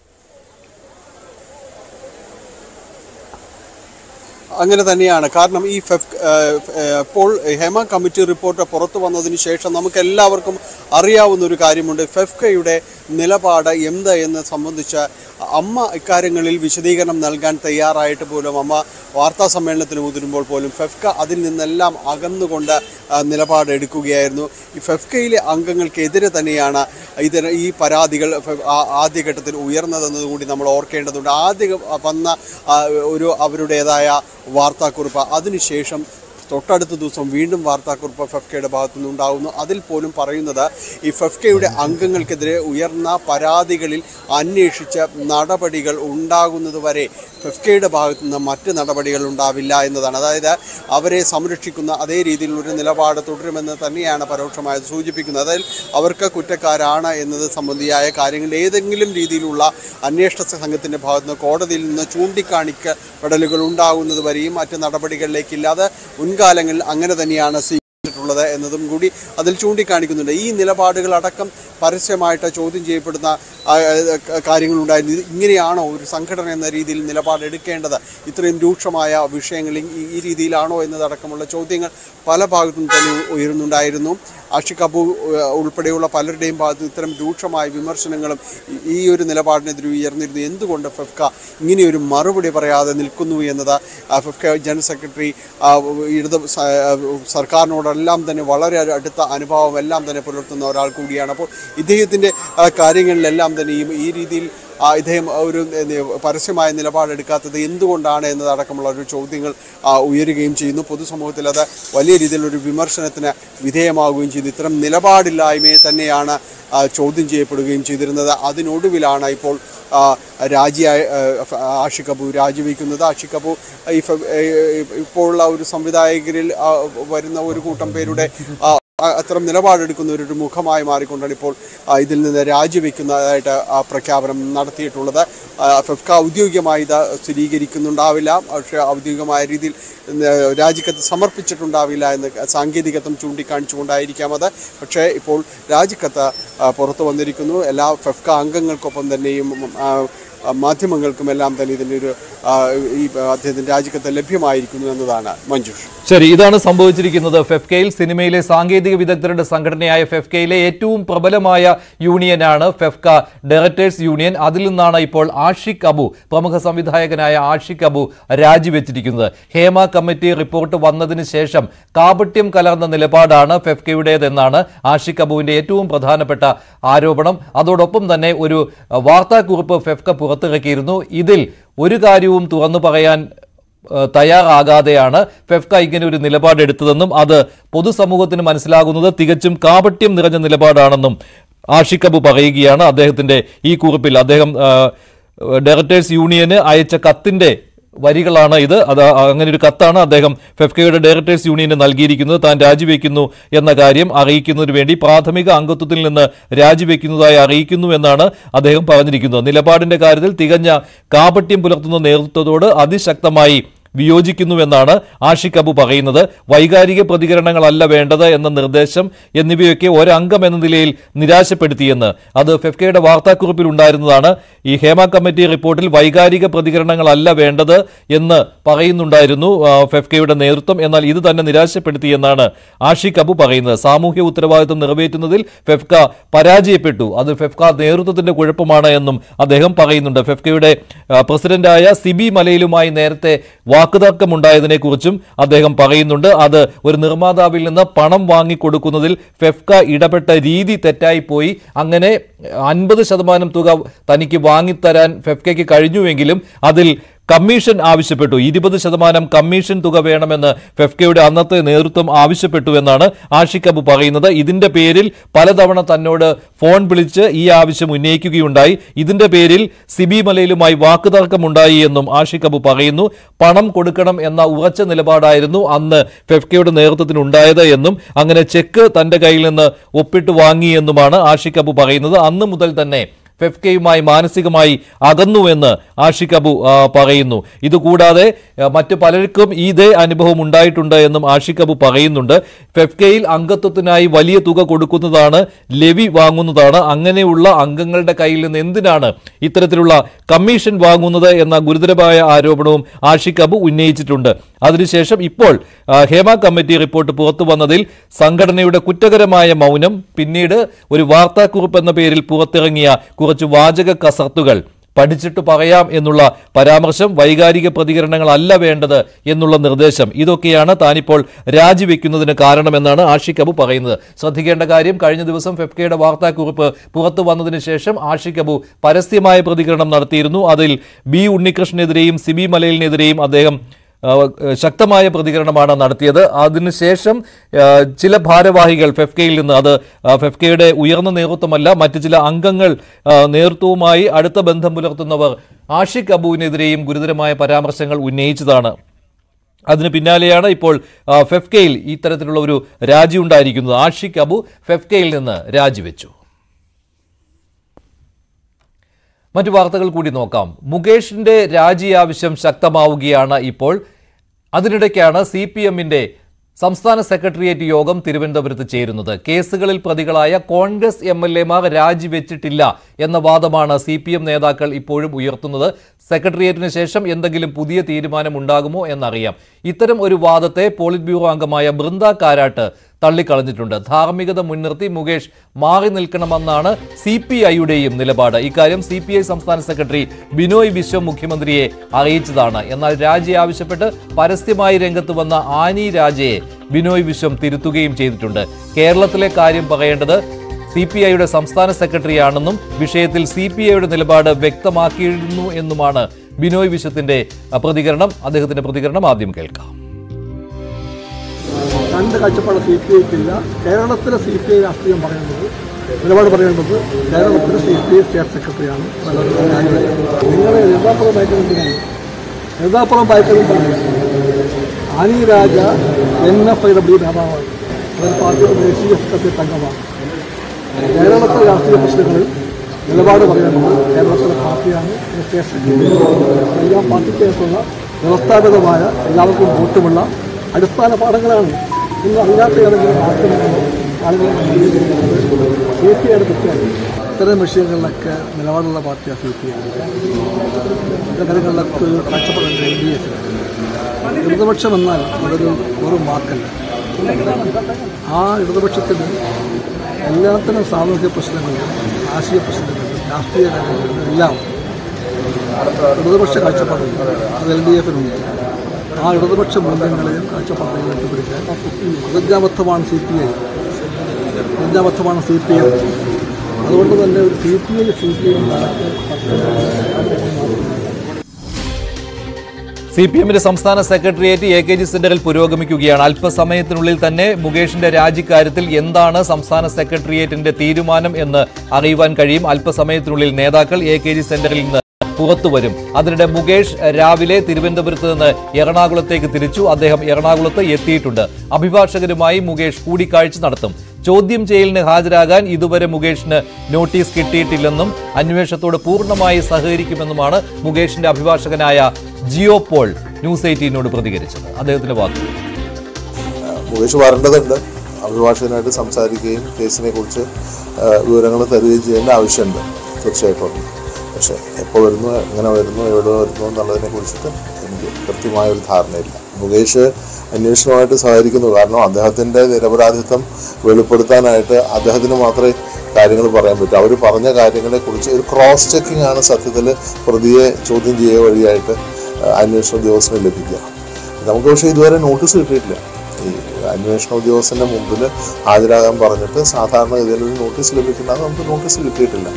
അങ്ങനെ തന്നെയാണ് കാരണം ഈ ഫെഫ് ഏഹ് ഏഹ് ഇപ്പോൾ ഹേമ കമ്മിറ്റി റിപ്പോർട്ട് പുറത്തു വന്നതിന് ശേഷം നമുക്ക് എല്ലാവർക്കും അറിയാവുന്ന ഒരു കാര്യമുണ്ട് ഫെഫ്കയുടെ നിലപാട് എന്ത് എന്ന് സംബന്ധിച്ച് അമ്മ ഇക്കാര്യങ്ങളിൽ വിശദീകരണം നൽകാൻ തയ്യാറായിട്ട് പോലും അമ്മ വാർത്താ സമ്മേളനത്തിന് മുതിരുമ്പോൾ പോലും ഫെഫ്ക അതിൽ നിന്നെല്ലാം അകന്നുകൊണ്ട് ആ, നിലപാട് എടുക്കുകയായിരുന്നു ഈ ഫെഫ്കയിലെ അംഗങ്ങൾക്കെതിരെ തന്നെയാണ് ഇതിന് ഈ പരാതികൾ ഫെ- ആ- ആദ്യഘട്ടത്തിൽ ഉയർന്നതെന്നത് കൂടി നമ്മൾ ഓർക്കേണ്ടതുണ്ട് ആദ്യ വന്ന ആ, ഒരു അവരുടേതായ വാർത്താക്കുറിപ്പ് അതിനുശേഷം തൊട്ടടുത്ത ദിവസം വീണ്ടും വാർത്താക്കുറിപ്പ് ഫെഫ്കയുടെ ഭാഗത്തു നിന്നുണ്ടാകുന്നു അതിൽ പോലും പറയുന്നത് ഈ ഫെഫ്കയുടെ അംഗങ്ങൾക്കെതിരെ ഉയർന്ന പരാതികളിൽ അന്വേഷിച്ച് നടപടികൾ ഉണ്ടാകുന്നത് വരെ ഫെഫ്കയുടെ ഭാഗത്തു നിന്ന് മറ്റ് നടപടികൾ ഉണ്ടാവില്ല എന്നതാണ് അതായത് അവരെ സംരക്ഷിക്കുന്ന അതേ രീതിയിലുള്ളൊരു നിലപാട് തുടരുമെന്ന് തന്നെയാണ് പരോക്ഷമായത് സൂചിപ്പിക്കുന്നത് അതായത് അവർക്ക് കുറ്റക്കാരാണ് എന്നത് സംബന്ധിയായ കാര്യങ്ങൾ ഏതെങ്കിലും രീതിയിലുള്ള അന്വേഷണ സംഘത്തിൻ്റെ ഭാഗത്ത് നിന്ന് കോടതിയിൽ നിന്ന് ചൂണ്ടിക്കാണിക്കപ്പെടലുകൾ ഉണ്ടാകുന്നത് വരെയും മറ്റ് നടപടികളിലേക്കില്ലാതെ മുൻകാലങ്ങളിൽ അങ്ങനെ തന്നെയാണ് സ്വീകരിച്ചിട്ടുള്ളത് എന്നതും കൂടി അതിൽ ചൂണ്ടിക്കാണിക്കുന്നുണ്ട് ഈ നിലപാടുകൾ അടക്കം പരസ്യമായിട്ട് ചോദ്യം ചെയ്യപ്പെടുന്ന ആ, ആ, കാര്യങ്ങളുണ്ടായിരുന്നു ഇത് ഇങ്ങനെയാണോ ഒരു സംഘടന എന്ന രീതിയിൽ നിലപാടെടുക്കേണ്ടത് ഇത്രയും രൂക്ഷമായ വിഷയങ്ങൾ ഈ ഈ രീതിയിലാണോ എന്നതടക്കമുള്ള ചോദ്യങ്ങൾ പല ഭാഗത്തും തന്നെ ഉയരുന്നുണ്ടായിരുന്നു ആഷിഖ് അബു ഏഹ്, ഉൾപ്പെടെയുള്ള പലരുടെയും ഭാഗത്ത് ഇത്തരം രൂക്ഷമായ വിമർശനങ്ങളും ഈ- ഈ ഒരു നിലപാടിനെതിരെ ഉയർന്നിരുന്നു എന്തുകൊണ്ട് ഫെഫ്ക ഇങ്ങനെയൊരു മറുപടി പറയാതെ നിൽക്കുന്നു എന്നത് ആ, ഫെഫ്ക ജനറൽ സെക്രട്ടറി ആ, ഇടത് സ- ആ, സർക്കാരിനോടെല്ലാം തന്നെ വളരെ അടുത്ത അനുഭവം എല്ലാം തന്നെ പുലർത്തുന്ന ഒരാൾ കൂടിയാണ് അപ്പോൾ ഇദ്ദേഹത്തിൻ്റെ ആ, കാര്യങ്ങളിലെല്ലാം തന്നെ ഈ ഈ രീതിയിൽ ആ, ഇദ്ദേഹം ഒരു ഏ, നി- പരസ്യമായ നിലപാടെടുക്കാത്തത് എന്തുകൊണ്ടാണ് എന്നതടക്കമുള്ള ഒരു ചോദ്യങ്ങൾ ആ, ഉയരുകയും ചെയ്യുന്നു പൊതുസമൂഹത്തിൽ അത് വലിയ രീതിയിലൊരു വിമർശനത്തിന് വിധേയമാവുകയും ചെയ്തു ഇത്തരം നിലപാടില്ലായ്മയെ തന്നെയാണ് ആ, ചോദ്യം ചെയ്യപ്പെടുകയും ചെയ്തിരുന്നത് അതിനൊടുവിലാണ് ഇപ്പോൾ ആ, രാജിയായ ആ, ആഷിഖ് അബു രാജിവെക്കുന്നത് ആഷിഖ് അബു ഈ ഫെ- ഏ, ഇപ്പോഴുള്ള ഒരു സംവിധായകരിൽ ആ, വരുന്ന ഒരു കൂട്ടം പേരുടെ ആ, ആ, അത്തരം നിലപാടെടുക്കുന്ന ഒരു മുഖമായി മാറിക്കൊണ്ടാണ് ഇപ്പോൾ ആ, ഇതിൽ നിന്ന് രാജിവെക്കുന്നതായിട്ട് ആ, പ്രഖ്യാപനം നടത്തിയിട്ടുള്ളത് ആ, ഫെഫ്ക ഔദ്യോഗികമായി ഇത് സ്ഥിരീകരിക്കുന്നുണ്ടാവില്ല പക്ഷേ ഔദ്യോഗികമായ രീതിയിൽ ഉം, രാജിക്കത്ത് സമർപ്പിച്ചിട്ടുണ്ടാവില്ല എന്ന് സാങ്കേതികത്വം ചൂണ്ടിക്കാണിച്ചുകൊണ്ടായിരിക്കാം അത് പക്ഷേ ഇപ്പോൾ രാജിക്കത്ത് ആ, പുറത്തു വന്നിരിക്കുന്നു എല്ലാ ഫെഫ്ക അംഗങ്ങൾക്കൊപ്പം തന്നെയും ഉം, ആ, ആ, മാധ്യമങ്ങൾക്കുമെല്ലാം തന്നെ ഇതിൻ്റെ ഒരു ആ, ഈ അദ്ദേഹത്തിൻ്റെ രാജിക്കത്ത് ലഭ്യമായിരിക്കുന്നു എന്നതാണ് മഞ്ജുഷ് ശരി ഇതാണ് സംഭവിച്ചിരിക്കുന്നത് ഫെഫ്കയിൽ സിനിമയിലെ സാങ്കേതിക വിദഗ്ധരുടെ സംഘടനയായ ഫെഫ്കയിലെ ഏറ്റവും പ്രബലമായ യൂണിയനാണ് ഫെഫ്ക ഡയറക്ടേഴ്സ് യൂണിയൻ അതിൽ നിന്നാണ് ഇപ്പോൾ ആഷിഖ് അബു പ്രമുഖ സംവിധായകനായ ആഷിഖ് അബു രാജിവെച്ചിരിക്കുന്നത് ഹേമ കമ്മിറ്റി റിപ്പോർട്ട് വന്നതിന് ശേഷം കാപട്യം കലർന്ന നിലപാടാണ് ഫെഫ്കയുടേതെന്നാണ് ആഷിഖ് അബുവിന്റെ ഏറ്റവും പ്രധാനപ്പെട്ട ആരോപണം അതോടൊപ്പം തന്നെ ഒരു അഹ്, വാർത്താക്കുറിപ്പ് ഫെഫ്ക പുറത്തിറക്കിയിരുന്നു ഇതിൽ ഒരു കാര്യവും തുറന്നു പറയാൻ ഏഹ് തയ്യാറാകാതെയാണ് ഫെഫ്ക ഇങ്ങനെ ഒരു നിലപാടെടുത്തതെന്നും അത് പൊതുസമൂഹത്തിന് മനസ്സിലാകുന്നത് തികച്ചും കാപട്യം നിറഞ്ഞ നിലപാടാണെന്നും ആഷിഖ് അബു പറയുകയാണ് അദ്ദേഹത്തിന്റെ ഈ കുറിപ്പിൽ അദ്ദേഹം ഏഹ്, ഡയറക്ടേഴ്സ് യൂണിയന് അയച്ച കത്തിന്റെ വരികളാണ് ഇത് അത് അങ്ങനെ ഒരു കത്താണ് അദ്ദേഹം ഫെഫ്കയുടെ ഡയറക്ടേഴ്സ് യൂണിയന് നൽകിയിരിക്കുന്നത് താൻ രാജിവെക്കുന്നു എന്ന കാര്യം അറിയിക്കുന്നതിന് വേണ്ടി പ്രാഥമിക അംഗത്വത്തിൽ നിന്ന് രാജിവെക്കുന്നതായി അറിയിക്കുന്നു എന്നാണ് അദ്ദേഹം പറഞ്ഞിരിക്കുന്നത് നിലപാടിന്റെ കാര്യത്തിൽ തികഞ്ഞ കാപട്യം പുലർത്തുന്ന നേതൃത്വത്തോട് അതിശക്തമായി വിയോജിക്കുന്നുവെന്നാണ് ആഷിഖ് അബു പറയുന്നത് വൈകാരിക പ്രതികരണങ്ങളല്ല വേണ്ടത് എന്ന നിർദ്ദേശം എന്നിവയൊക്കെ ഒരംഗം എന്ന നിലയിൽ നിരാശപ്പെടുത്തിയെന്ന് അത് ഫെഫ്കയുടെ വാർത്താക്കുറിപ്പിൽ ഉണ്ടായിരുന്നതാണ് ഈ ഹേമ കമ്മിറ്റി റിപ്പോർട്ടിൽ വൈകാരിക പ്രതികരണങ്ങളല്ല വേണ്ടത് എന്ന് പറയുന്നുണ്ടായിരുന്നു ആ, ഫെഫ്കയുടെ നേതൃത്വം എന്നാൽ ഇത് തന്നെ നിരാശപ്പെടുത്തിയെന്നാണ് ആഷിഖ് അബു പറയുന്നത് സാമൂഹ്യ ഉത്തരവാദിത്വം നിറവേറ്റുന്നതിൽ ഫെഫ്ക പരാജയപ്പെട്ടു അത് ഫെഫ്ക നേതൃത്വത്തിന്റെ കുഴപ്പമാണ് എന്നും അദ്ദേഹം പറയുന്നുണ്ട് ഫെഫ്കയുടെ ആ, പ്രസിഡന്റായ സിബി മലയിലുമായി നേരത്തെ വാക്കുതർക്കമുണ്ടായതിനെക്കുറിച്ചും അദ്ദേഹം പറയുന്നുണ്ട് അത് ഒരു നിർമ്മാതാവിൽ നിന്ന് പണം വാങ്ങിക്കൊടുക്കുന്നതിൽ ഫെഫ്ക ഇടപെട്ട രീതി തെറ്റായിപ്പോയി അങ്ങനെ അൻപത് ശതമാനം തുക തനിക്ക് വാങ്ങിത്തരാൻ ഫെഫ്കയ്ക്ക് കഴിഞ്ഞുവെങ്കിലും അതിൽ കമ്മീഷൻ ആവശ്യപ്പെട്ടു ഇരുപത് ശതമാനം കമ്മീഷൻ തുക വേണമെന്ന് ഫെഫ്കയുടെ അന്നത്തെ നേതൃത്വം ആവശ്യപ്പെട്ടു എന്നാണ് ആഷിഖ് അബു പറയുന്നത് ഇതിന്റെ പേരിൽ പലതവണ തന്നോട് ഫോൺ വിളിച്ച് ഈ ആവശ്യം ഉന്നയിക്കുകയുണ്ടായി ഇതിന്റെ പേരിൽ സിബി മലയിലുമായി വാക്കുതർക്കമുണ്ടായി എന്നും ആഷിഖ് അബു പറയുന്നു പണം കൊടുക്കണം എന്ന ഉറച്ച നിലപാടായിരുന്നു അന്ന് ഫെഫ്കയുടെ നേതൃത്വത്തിന് ഉണ്ടായത് എന്നും അങ്ങനെ ചെക്ക് തന്റെ കയ്യിൽ നിന്ന് ഒപ്പിട്ട് വാങ്ങി എന്നുമാണ് ആഷിഖ് അബു പറയുന്നത് അന്ന് മുതൽ തന്നെ ഫെഫ്കയുമായി മാനസികമായി അകന്നുവെന്ന് ആഷിഖ് അബു ആ, പറയുന്നു ഇതുകൂടാതെ ആ, മറ്റു പലർക്കും ഇതേ അനുഭവം ഉണ്ടായിട്ടുണ്ട് എന്നും ആഷിഖ് അബു പറയുന്നുണ്ട് ഫെഫ്കയിൽ അംഗത്വത്തിനായി വലിയ തുക കൊടുക്കുന്നതാണ് ലെവി വാങ്ങുന്നതാണ് അങ്ങനെയുള്ള അംഗങ്ങളുടെ കയ്യിൽ നിന്ന് എന്തിനാണ് ഇത്തരത്തിലുള്ള കമ്മീഷൻ വാങ്ങുന്നത് എന്ന ഗുരുതരമായ ആരോപണവും ആഷിഖ് അബു ഉന്നയിച്ചിട്ടുണ്ട് അതിനുശേഷം ഇപ്പോൾ ആ, ഹേമ കമ്മിറ്റി റിപ്പോർട്ട് പുറത്തു വന്നതിൽ സംഘടനയുടെ കുറ്റകരമായ മൗനം പിന്നീട് ഒരു വാർത്താക്കുറിപ്പ് എന്ന പേരിൽ പുറത്തിറങ്ങിയ കുറച്ച് വാചക കസർത്തുകൾ പഠിച്ചിട്ട് പറയാം എന്നുള്ള പരാമർശം വൈകാരിക പ്രതികരണങ്ങളല്ല വേണ്ടത് എന്നുള്ള നിർദ്ദേശം ഇതൊക്കെയാണ് താനിപ്പോൾ രാജിവെക്കുന്നതിന് കാരണമെന്നാണ് ആഷിഖ് അബു പറയുന്നത് ശ്രദ്ധിക്കേണ്ട കാര്യം കഴിഞ്ഞ ദിവസം ഫെഫ്കയുടെ വാർത്താക്കുറിപ്പ് പുറത്തു വന്നതിന് ശേഷം ആഷിഖ് അബു പരസ്യമായ പ്രതികരണം നടത്തിയിരുന്നു അതിൽ ബി ഉണ്ണികൃഷ്ണനെതിരെയും സിബി മലയിലിനെതിരെയും അദ്ദേഹം ആ, ശക്തമായ പ്രതികരണമാണ് നടത്തിയത് അതിനുശേഷം ആ, ചില ഭാരവാഹികൾ ഫെഫ്കയിൽ നിന്ന് അത് ആ, ഫെഫ്കയുടെ ഉയർന്ന നേതൃത്വമല്ല മറ്റു ചില അംഗങ്ങൾ ആ, നേതൃത്വവുമായി അടുത്ത ബന്ധം പുലർത്തുന്നവർ ആഷിഖ് അബുവിനെതിരെയും ഗുരുതരമായ പരാമർശങ്ങൾ ഉന്നയിച്ചതാണ് അതിന് പിന്നാലെയാണ് ഇപ്പോൾ ആ, ഫെഫ്കയിൽ ഇത്തരത്തിലുള്ള ഒരു രാജി ഉണ്ടായിരിക്കുന്നത് ആഷിഖ് അബു ഫെഫ്കയിൽ നിന്ന് രാജിവെച്ചു മറ്റു വാർത്തകൾ കൂടി നോക്കാം മുകേഷിന്റെ രാജി ആവശ്യം ശക്തമാവുകയാണ് ഇപ്പോൾ അതിനിടയ്ക്കാണ് സി പി എമ്മിന്റെ സംസ്ഥാന സെക്രട്ടേറിയറ്റ് യോഗം തിരുവനന്തപുരത്ത് ചേരുന്നത് കേസുകളിൽ പ്രതികളായ കോൺഗ്രസ് എം എൽ എമാർ രാജിവെച്ചിട്ടില്ല എന്ന വാദമാണ് സി പി എം നേതാക്കൾ ഇപ്പോഴും ഉയർത്തുന്നത് സെക്രട്ടേറിയറ്റിന് ശേഷം എന്തെങ്കിലും പുതിയ തീരുമാനം ഉണ്ടാകുമോ എന്നറിയാം ഇത്തരം ഒരു വാദത്തെ പോളിറ്റ് ബ്യൂറോ അംഗമായ ബൃന്ദ കാരാട്ട് തള്ളിക്കളഞ്ഞിട്ടുണ്ട് ധാർമ്മികത മുൻനിർത്തി മുകേഷ് മാറി നിൽക്കണമെന്നാണ് സി പി ഐയുടെയും നിലപാട് ഇക്കാര്യം സി പി ഐ സംസ്ഥാന സെക്രട്ടറി ബിനോയ് വിശ്വം മുഖ്യമന്ത്രിയെ അറിയിച്ചതാണ് എന്നാൽ രാജി ആവശ്യപ്പെട്ട് പരസ്യമായി രംഗത്ത് വന്ന ആനി രാജയെ ബിനോയ് വിശ്വം തിരുത്തുകയും ചെയ്തിട്ടുണ്ട് കേരളത്തിലെ കാര്യം പറയേണ്ടത് സി പി ഐയുടെ സംസ്ഥാന സെക്രട്ടറിയാണെന്നും വിഷയത്തിൽ സി പി ഐയുടെ നിലപാട് വ്യക്തമാക്കിയിരുന്നു എന്നുമാണ് ബിനോയ് വിശ്വത്തിന്റെ അഹ്, പ്രതികരണം അദ്ദേഹത്തിന്റെ പ്രതികരണം ആദ്യം കേൾക്കാം രണ്ട് കാഴ്ചപ്പാട് സി പി ഐക്കില്ല കേരളത്തിലെ സി പി ഐ രാഷ്ട്രീയം പറയുന്നത് നിലപാട് പറയേണ്ടത് കേരളത്തിലെ സി പി ഐ സ്റ്റേറ്റ് സെക്രട്ടറിയാണ് നല്ലത് നിങ്ങൾ എഴുതാപ്പുറം ഭയക്കുന്നതിനാണ് എഴുതാപ്പുറം ഭയക്കുന്നതിനാണ് Annie Raja N F I W നേതാവാണ് അതൊരു പാർട്ടിയുടെ ദേശീയ സെക്രട്ടറി തങ്കമാണ് കേരളത്തിലെ രാഷ്ട്രീയ പ്രശ്നങ്ങളിൽ നിലപാട് പറയേണ്ടത് കേരളത്തിലെ പാർട്ടിയാണ് സ്റ്റേറ്റ് സെക്രട്ടറി എല്ലാം പാർട്ടിക്കകത്തുള്ള വ്യവസ്ഥാപിതമായ എല്ലാവർക്കും വോട്ടുമുള്ള അടിസ്ഥാന പാഠങ്ങളാണ് ഇന്ന് അറിയാത്ത ഏതെങ്കിലും മാധ്യമങ്ങളോ ആളുകളെ സി പി ഐയുടെ തെറ്റാണ് ഇത്തരം വിഷയങ്ങളിലൊക്കെ നിലപാടുള്ള പാർട്ടിയാണ് സി പി ഐ ഇത്തരം കാര്യങ്ങളിലൊക്കെ ഒരു കാഴ്ചപ്പാടുണ്ട് എൽ ഡി എഫിന് ഇടതുപക്ഷം എന്നാൽ അതൊരു വെറും വാക്കല്ല ആ ഇടതുപക്ഷത്തിന് എല്ലാത്തരം സാമൂഹിക പ്രശ്നങ്ങളും ആശയ പ്രശ്നങ്ങളും രാഷ്ട്രീയ കാര്യങ്ങളും എല്ലാം ഇടതുപക്ഷ കാഴ്ചപ്പാടുണ്ട് അത് എൽ ഡി എഫിനുണ്ട് ആ ഇടതുപക്ഷ മൂല്യങ്ങളെയും കാഴ്ചപ്പാടുകളെയും എത്തിപ്പിടിക്കാൻ പ്രതിജ്ഞാബദ്ധമാണ് സി പി ഐ പ്രതിജ്ഞാബദ്ധമാണ് സി പി എം അതുകൊണ്ട് തന്നെ ഒരു C P I C P I C P എമ്മിന്റെ സംസ്ഥാന സെക്രട്ടേറിയറ്റ് എ കെ ജി സെന്ററിൽ പുരോഗമിക്കുകയാണ് അല്പസമയത്തിനുള്ളിൽ തന്നെ മുകേഷിന്റെ രാജിക്കാര്യത്തിൽ എന്താണ് സംസ്ഥാന സെക്രട്ടേറിയറ്റിന്റെ തീരുമാനം എന്ന് അറിയുവാൻ കഴിയും അല്പസമയത്തിനുള്ളിൽ നേതാക്കൾ എ കെ ജി സെന്ററിൽ നിന്ന് പുറത്തുവരും അതിനിടെ മുകേഷ് രാവിലെ തിരുവനന്തപുരത്ത് നിന്ന് എറണാകുളത്തേക്ക് തിരിച്ചു അദ്ദേഹം എറണാകുളത്ത് എത്തിയിട്ടുണ്ട് അഭിഭാഷകരുമായി മുകേഷ് കൂടിക്കാഴ്ച നടത്തും ചോദ്യം ചെയ്യലിന് ഹാജരാകാൻ ഇതുവരെ മുകേഷിന് നോട്ടീസ് കിട്ടിയിട്ടില്ലെന്നും അന്വേഷണത്തോട് പൂർണ്ണമായി സഹകരിക്കുമെന്നുമാണ് മുകേഷിന്റെ അഭിഭാഷകനായ ജിയോ പോൾ ന്യൂസ് എയ്റ്റീനോട് പ്രതികരിച്ചത് അദ്ദേഹത്തിന്റെ വാക്കുകൾ മുകേഷ് വരേണ്ടതുണ്ട് അഭിഭാഷകനായിട്ട് സംസാരിക്കുകയും കേസിനെ കുറിച്ച് വിവരങ്ങൾ തരികയും ചെയ്യേണ്ട ആവശ്യമുണ്ട് തീർച്ചയായിട്ടും പക്ഷേ എപ്പോൾ വരുന്നു എങ്ങനെ വരുന്നു എവിടെ വരുന്നു എന്നുള്ളതിനെ കുറിച്ചിട്ട് എനിക്ക് കൃത്യമായ ഒരു ധാരണയില്ല മുകേഷ് അന്വേഷണമായിട്ട് സഹകരിക്കുന്നു കാരണം അദ്ദേഹത്തിൻ്റെ നിരപരാധിത്വം വെളിപ്പെടുത്താനായിട്ട് അദ്ദേഹത്തിന് മാത്രമേ കാര്യങ്ങൾ പറയാൻ പറ്റൂ അവർ പറഞ്ഞ കാര്യങ്ങളെക്കുറിച്ച് ഒരു ക്രോസ് ചെക്കിംഗ് ആണ് സത്യത്തിൽ പ്രതിയെ ചോദ്യം ചെയ്യുക വഴിയായിട്ട് ഏഹ്, അന്വേഷണ ഉദ്യോഗസ്ഥന് ലഭിക്കുക നമുക്ക് പക്ഷേ ഇതുവരെ നോട്ടീസ് കിട്ടിയിട്ടില്ല ഈ അന്വേഷണ ഉദ്യോഗസ്ഥന്റെ മുമ്പിൽ ഹാജരാകാൻ പറഞ്ഞിട്ട് സാധാരണഗതിയിൽ ഒരു നോട്ടീസ് ലഭിക്കുന്നത് നമുക്ക് നോട്ടീസ് കിട്ടിയിട്ടില്ല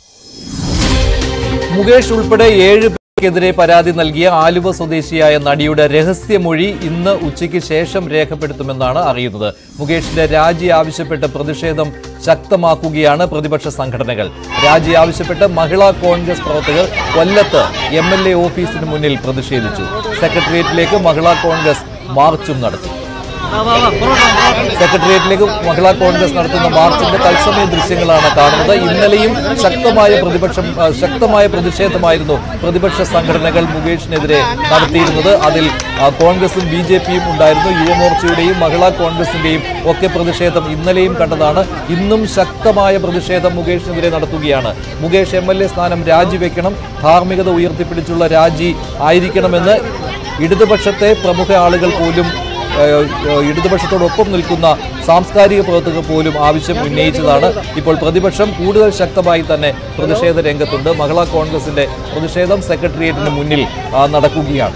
മുകേഷ് ഉൾപ്പെടെ ഏഴ് പേർക്കെതിരെ പരാതി നൽകിയ ആലുവ സ്വദേശിയായ നടിയുടെ രഹസ്യമൊഴി ഇന്ന് ഉച്ചയ്ക്ക് ശേഷം രേഖപ്പെടുത്തുമെന്നാണ് അറിയുന്നത് മുകേഷിന്റെ രാജി ആവശ്യപ്പെട്ട് പ്രതിഷേധം ശക്തമാക്കുകയാണ് പ്രതിപക്ഷ സംഘടനകൾ രാജി ആവശ്യപ്പെട്ട് മഹിളാ കോൺഗ്രസ് പ്രവർത്തകർ കൊല്ലത്ത് എം എൽ എ ഓഫീസിന് മുന്നിൽ പ്രതിഷേധിച്ചു സെക്രട്ടേറിയറ്റിലേക്ക് മഹിളാ കോൺഗ്രസ് മാർച്ചും നടത്തി സെക്രട്ടേറിയറ്റിലേക്ക് മഹിളാ കോൺഗ്രസ് നടത്തുന്ന മാർച്ചിന്റെ തത്സമയ ദൃശ്യങ്ങളാണ് കാണുന്നത് ഇന്നലെയും ശക്തമായ പ്രതിപക്ഷം ആ, ശക്തമായ പ്രതിഷേധമായിരുന്നു പ്രതിപക്ഷ സംഘടനകൾ മുകേഷിനെതിരെ നടത്തിയിരുന്നത് അതിൽ ആ, കോൺഗ്രസും ബി ജെ പിയും ഉണ്ടായിരുന്നു യുവമോർച്ചയുടെയും മഹിളാ കോൺഗ്രസിന്റെയും ഒക്കെ പ്രതിഷേധം ഇന്നലെയും കണ്ടതാണ് ഇന്നും ശക്തമായ പ്രതിഷേധം മുകേഷിനെതിരെ നടത്തുകയാണ് മുകേഷ് എം എൽ എ സ്ഥാനം രാജിവെക്കണം ധാർമ്മികത ഉയർത്തിപ്പിടിച്ചുള്ള രാജി ആയിരിക്കണമെന്ന് ഇടതുപക്ഷത്തെ പ്രമുഖ ആളുകൾ പോലും ഏഹ്, ഏഹ്, ഇടതുപക്ഷത്തോടൊപ്പം നിൽക്കുന്ന സാംസ്കാരിക പ്രവർത്തകർ പോലും ആവശ്യം ഉന്നയിച്ചതാണ് ഇപ്പോൾ പ്രതിപക്ഷം കൂടുതൽ ശക്തമായി തന്നെ പ്രതിഷേധ രംഗത്തുണ്ട് മഹിളാ കോൺഗ്രസിന്റെ പ്രതിഷേധം സെക്രട്ടേറിയറ്റിന് മുന്നിൽ ആ, നടക്കുകയാണ്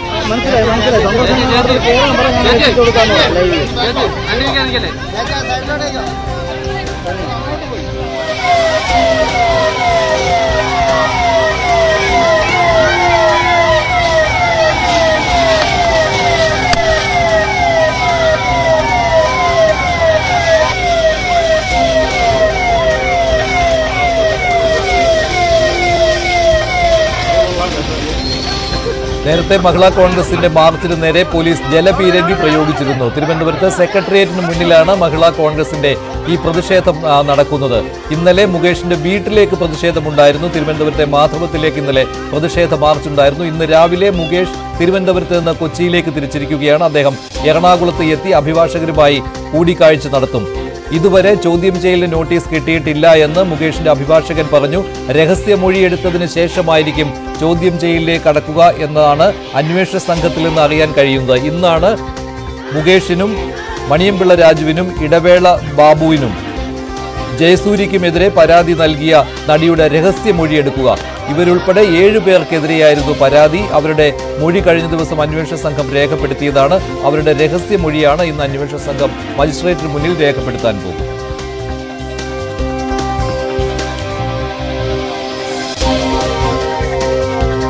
നേരത്തെ മഹിളാ കോൺഗ്രസിന്റെ മാർച്ചിന് നേരെ പോലീസ് ജലപീരങ്കി പ്രയോഗിച്ചിരുന്നു തിരുവനന്തപുരത്ത് സെക്രട്ടേറിയറ്റിന് മുന്നിലാണ് മഹിളാ കോൺഗ്രസിന്റെ ഈ പ്രതിഷേധം ആ, നടക്കുന്നത് ഇന്നലെ മുകേഷിന്റെ വീട്ടിലേക്ക് പ്രതിഷേധമുണ്ടായിരുന്നു തിരുവനന്തപുരത്തെ മാധവത്തിലേക്ക് ഇന്നലെ പ്രതിഷേധ മാർച്ച് ഉണ്ടായിരുന്നു ഇന്ന് രാവിലെ മുകേഷ് തിരുവനന്തപുരത്ത് നിന്ന് കൊച്ചിയിലേക്ക് തിരിച്ചിരിക്കുകയാണ് അദ്ദേഹം എറണാകുളത്ത് എത്തി അഭിഭാഷകരുമായി കൂടിക്കാഴ്ച നടത്തും ഇതുവരെ ചോദ്യം ചെയ്യലിന് നോട്ടീസ് കിട്ടിയിട്ടില്ല എന്ന് മുകേഷിന്റെ അഭിഭാഷകൻ പറഞ്ഞു രഹസ്യമൊഴി എടുത്തതിന് ശേഷമായിരിക്കും ചോദ്യം ചെയ്യലിലേക്ക് കടക്കുക എന്നതാണ് അന്വേഷണ സംഘത്തിൽ നിന്ന് അറിയാൻ കഴിയുന്നത് ഇന്നാണ് മുകേഷിനും മണിയമ്പിള്ള രാജുവിനും ഇടവേള ബാബുവിനും ജയസൂര്യക്കുമെതിരെ പരാതി നൽകിയ നടിയുടെ രഹസ്യമൊഴി എടുക്കുക ഇവരുൾപ്പെടെ ഏഴു പേർക്കെതിരെയായിരുന്നു പരാതി അവരുടെ മൊഴി കഴിഞ്ഞ ദിവസം അന്വേഷണ സംഘം രേഖപ്പെടുത്തിയതാണ് അവരുടെ രഹസ്യമൊഴിയാണ് ഇന്ന് അന്വേഷണ സംഘം മജിസ്ട്രേറ്റിന് മുന്നിൽ രേഖപ്പെടുത്താൻ പോകും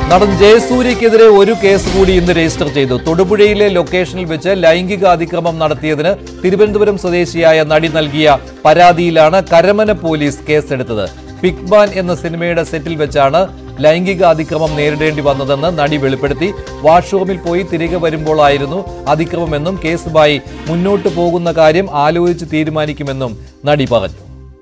നടൻ ജയസൂര്യക്കെതിരെ ഒരു കേസ് കൂടി ഇന്ന് രജിസ്റ്റർ ചെയ്തു തൊടുപുഴയിലെ ലൊക്കേഷനിൽ വെച്ച് ലൈംഗിക അതിക്രമം നടത്തിയതിന് തിരുവനന്തപുരം സ്വദേശിയായ നടി നൽകിയ പരാതിയിലാണ് കരമന പോലീസ് കേസെടുത്തത് പിക്മാൻ എന്ന സിനിമയുടെ സെറ്റിൽ വെച്ചാണ് ലൈംഗിക അതിക്രമം നേരിടേണ്ടി വന്നതെന്ന് നടി വെളിപ്പെടുത്തി വാഷ്റൂമിൽ പോയി തിരികെ വരുമ്പോഴായിരുന്നു അതിക്രമമെന്നും കേസുമായി മുന്നോട്ടു പോകുന്ന കാര്യം ആലോചിച്ച് തീരുമാനിക്കുമെന്നും നടി പറഞ്ഞു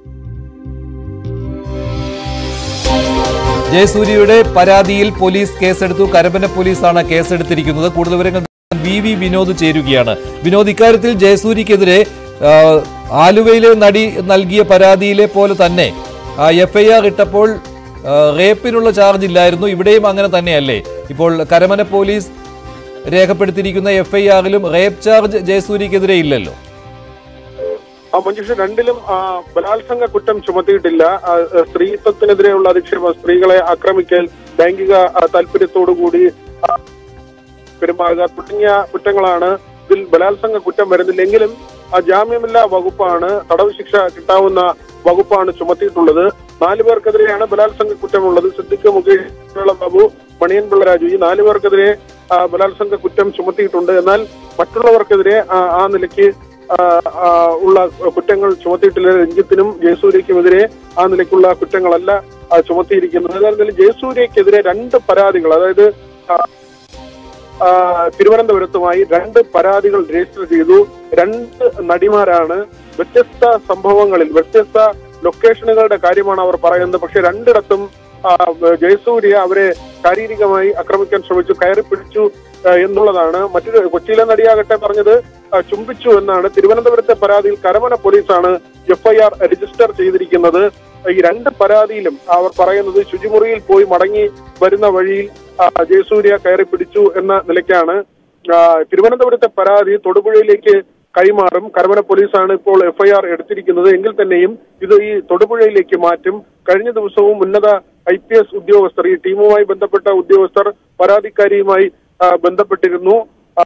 ജയസൂര്യയുടെ പരാതിയിൽ പോലീസ് കേസെടുത്തു കരമ്പന പോലീസാണ് കേസെടുത്തിരിക്കുന്നത് കൂടുതൽ വിവരങ്ങൾ വി വി വിനോദ് ചേരുകയാണ് വിനോദ് ഇക്കാര്യത്തിൽ ജയസൂര്യക്കെതിരെ ആ, ആലുവയിലെ നടി നൽകിയ പരാതിയിലെ പോലെ തന്നെ എഫ്ഐആർ ഇട്ടപ്പോൾ ആ, റേപ്പിനുള്ള ചാർജ് ഇല്ലായിരുന്നു ഇവിടെയും അങ്ങനെ തന്നെയല്ലേ ഇപ്പോൾ കരമന പോലീസ് രേഖപ്പെടുത്തിയിരിക്കുന്ന എഫ്ഐആറിലും റേപ്പ് ചാർജ് ജയസൂര്യക്കെതിരെ ഇല്ലല്ലോ ആ മഞ്ജുഷ രണ്ടിലും ആ, ബലാത്സംഗ കുറ്റം ചുമത്തിയിട്ടില്ല ആ, ആ, സ്ത്രീത്വത്തിനെതിരെയുള്ള അധിക്ഷേപം സ്ത്രീകളെ ആക്രമിക്കൽ ലൈംഗിക ആ, താല്പര്യത്തോടുകൂടി ആ, പെരുമാറുക തുടങ്ങിയ കുറ്റങ്ങളാണ് ഇതിൽ ബലാത്സംഗ കുറ്റം വരുന്നില്ലെങ്കിലും ആ, ജാമ്യമില്ലാ വകുപ്പാണ് തടവ് ശിക്ഷ കിട്ടാവുന്ന വകുപ്പാണ് ചുമത്തിയിട്ടുള്ളത് നാലു പേർക്കെതിരെയാണ് ബലാത്സംഗ കുറ്റമുള്ളത് സിദ്ദിഖ് മുകേഷ് കേരള ബാബു മണിയൻ പിള്ളരാജു ഈ നാലു പേർക്കെതിരെ ആ, ബലാത്സംഗ കുറ്റം ചുമത്തിയിട്ടുണ്ട് എന്നാൽ മറ്റുള്ളവർക്കെതിരെ ആ, ആ നിലയ്ക്ക് ആ, ആ, ഉള്ള കുറ്റങ്ങൾ ചുമത്തിയിട്ടില്ല രഞ്ജിത്തിനും ജയസൂര്യക്കുമെതിരെ ആ നിലയ്ക്കുള്ള കുറ്റങ്ങളല്ല ആ, ചുമത്തിയിരിക്കുന്നത് എന്നാൽ ജയസൂര്യക്കെതിരെ രണ്ട് പരാതികൾ അതായത് ആ, ആ, തിരുവനന്തപുരത്തുമായി രണ്ട് പരാതികൾ രജിസ്റ്റർ ചെയ്തു രണ്ട് നടിമാരാണ് വ്യത്യസ്ത സംഭവങ്ങളിൽ വ്യത്യസ്ത ലൊക്കേഷനുകളുടെ കാര്യമാണ് അവർ പറയുന്നത് പക്ഷെ രണ്ടിടത്തും ആ, ജയസൂര്യ അവരെ ശാരീരികമായി ആക്രമിക്കാൻ ശ്രമിച്ചു കയറി പിടിച്ചു ആ, എന്നുള്ളതാണ് മറ്റൊരു കൊച്ചിയിലെ നടിയാകട്ടെ പറഞ്ഞത് ആ, ചുംബിച്ചു എന്നാണ് തിരുവനന്തപുരത്തെ പരാതിയിൽ കരമന പോലീസാണ് എഫ്ഐആർ രജിസ്റ്റർ ചെയ്തിരിക്കുന്നത് ഈ രണ്ട് പരാതിയിലും അവർ പറയുന്നത് ശുചിമുറിയിൽ പോയി മടങ്ങി വരുന്ന വഴിയിൽ ആ, ജയസൂര്യ കയറി പിടിച്ചു എന്ന നിലയ്ക്കാണ് ആ, തിരുവനന്തപുരത്തെ പരാതി തൊടുപുഴയിലേക്ക് കൈമാറും കരമന പോലീസാണ് ഇപ്പോൾ എഫ്ഐആർ എടുത്തിരിക്കുന്നത് എങ്കിൽ തന്നെയും ഇത് ഈ തൊടുപുഴയിലേക്ക് മാറ്റും കഴിഞ്ഞ ദിവസവും ഉന്നത ഐ പി എസ് ഉദ്യോഗസ്ഥർ ഈ ടീമുമായി ബന്ധപ്പെട്ട ഉദ്യോഗസ്ഥർ പരാതിക്കാരിയുമായി ആ, ബന്ധപ്പെട്ടിരുന്നു ആ,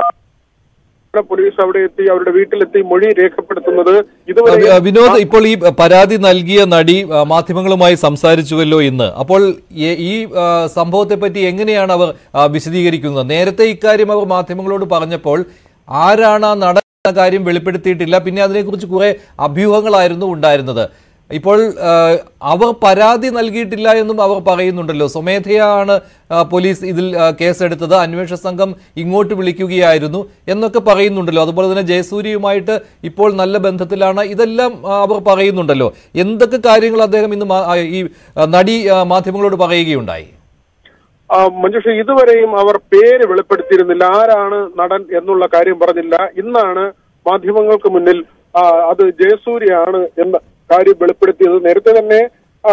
പോലീസ് അവിടെ എത്തി അവരുടെ വീട്ടിലെത്തി മൊഴി രേഖപ്പെടുത്തുന്നത് ഇതുവരെ ആ, വിനോദ് ഇപ്പോൾ ഈ പരാതി നൽകിയ നടി ആ, മാധ്യമങ്ങളുമായി സംസാരിച്ചുവല്ലോ ഇന്ന് അപ്പോൾ ഈ- ഈ ആ, സംഭവത്തെ പറ്റി എങ്ങനെയാണ് അവർ ആ, വിശദീകരിക്കുന്നത് നേരത്തെ ഇക്കാര്യം അവർ മാധ്യമങ്ങളോട് പറഞ്ഞപ്പോൾ ആരാണ് ആ നട എന്ന കാര്യം വെളിപ്പെടുത്തിയിട്ടില്ല പിന്നെ അതിനെക്കുറിച്ച് കുറെ അഭ്യൂഹങ്ങളായിരുന്നു ഉണ്ടായിരുന്നത് ഇപ്പോൾ ആ, അവർ പരാതി നൽകിയിട്ടില്ല എന്നും അവർ പറയുന്നുണ്ടല്ലോ സ്വമേധയാണ് ആ, പോലീസ് ഇതിൽ ആ, കേസെടുത്തത് അന്വേഷണ സംഘം ഇങ്ങോട്ട് വിളിക്കുകയായിരുന്നു എന്നൊക്കെ പറയുന്നുണ്ടല്ലോ അതുപോലെ തന്നെ ജയസൂര്യയുമായിട്ട് ഇപ്പോൾ നല്ല ബന്ധത്തിലാണ് ഇതെല്ലാം ആ, അവർ പറയുന്നുണ്ടല്ലോ എന്തൊക്കെ കാര്യങ്ങൾ അദ്ദേഹം ഇന്ന് മാ- ആ, ഈ ആ, നടി ആ, മാധ്യമങ്ങളോട് പറയുകയുണ്ടായി ആ, മഞ്ജുഷ ഇതുവരെയും അവർ പേര് വെളിപ്പെടുത്തിയിരുന്നില്ല ആരാണ് നടൻ എന്നുള്ള കാര്യം പറഞ്ഞില്ല ഇന്നാണ് മാധ്യമങ്ങൾക്ക് മുന്നിൽ ആ, അത് ജയസൂര്യയാണ് എന്ന കാര്യം വെളിപ്പെടുത്തിയത് നേരത്തെ തന്നെ ആ,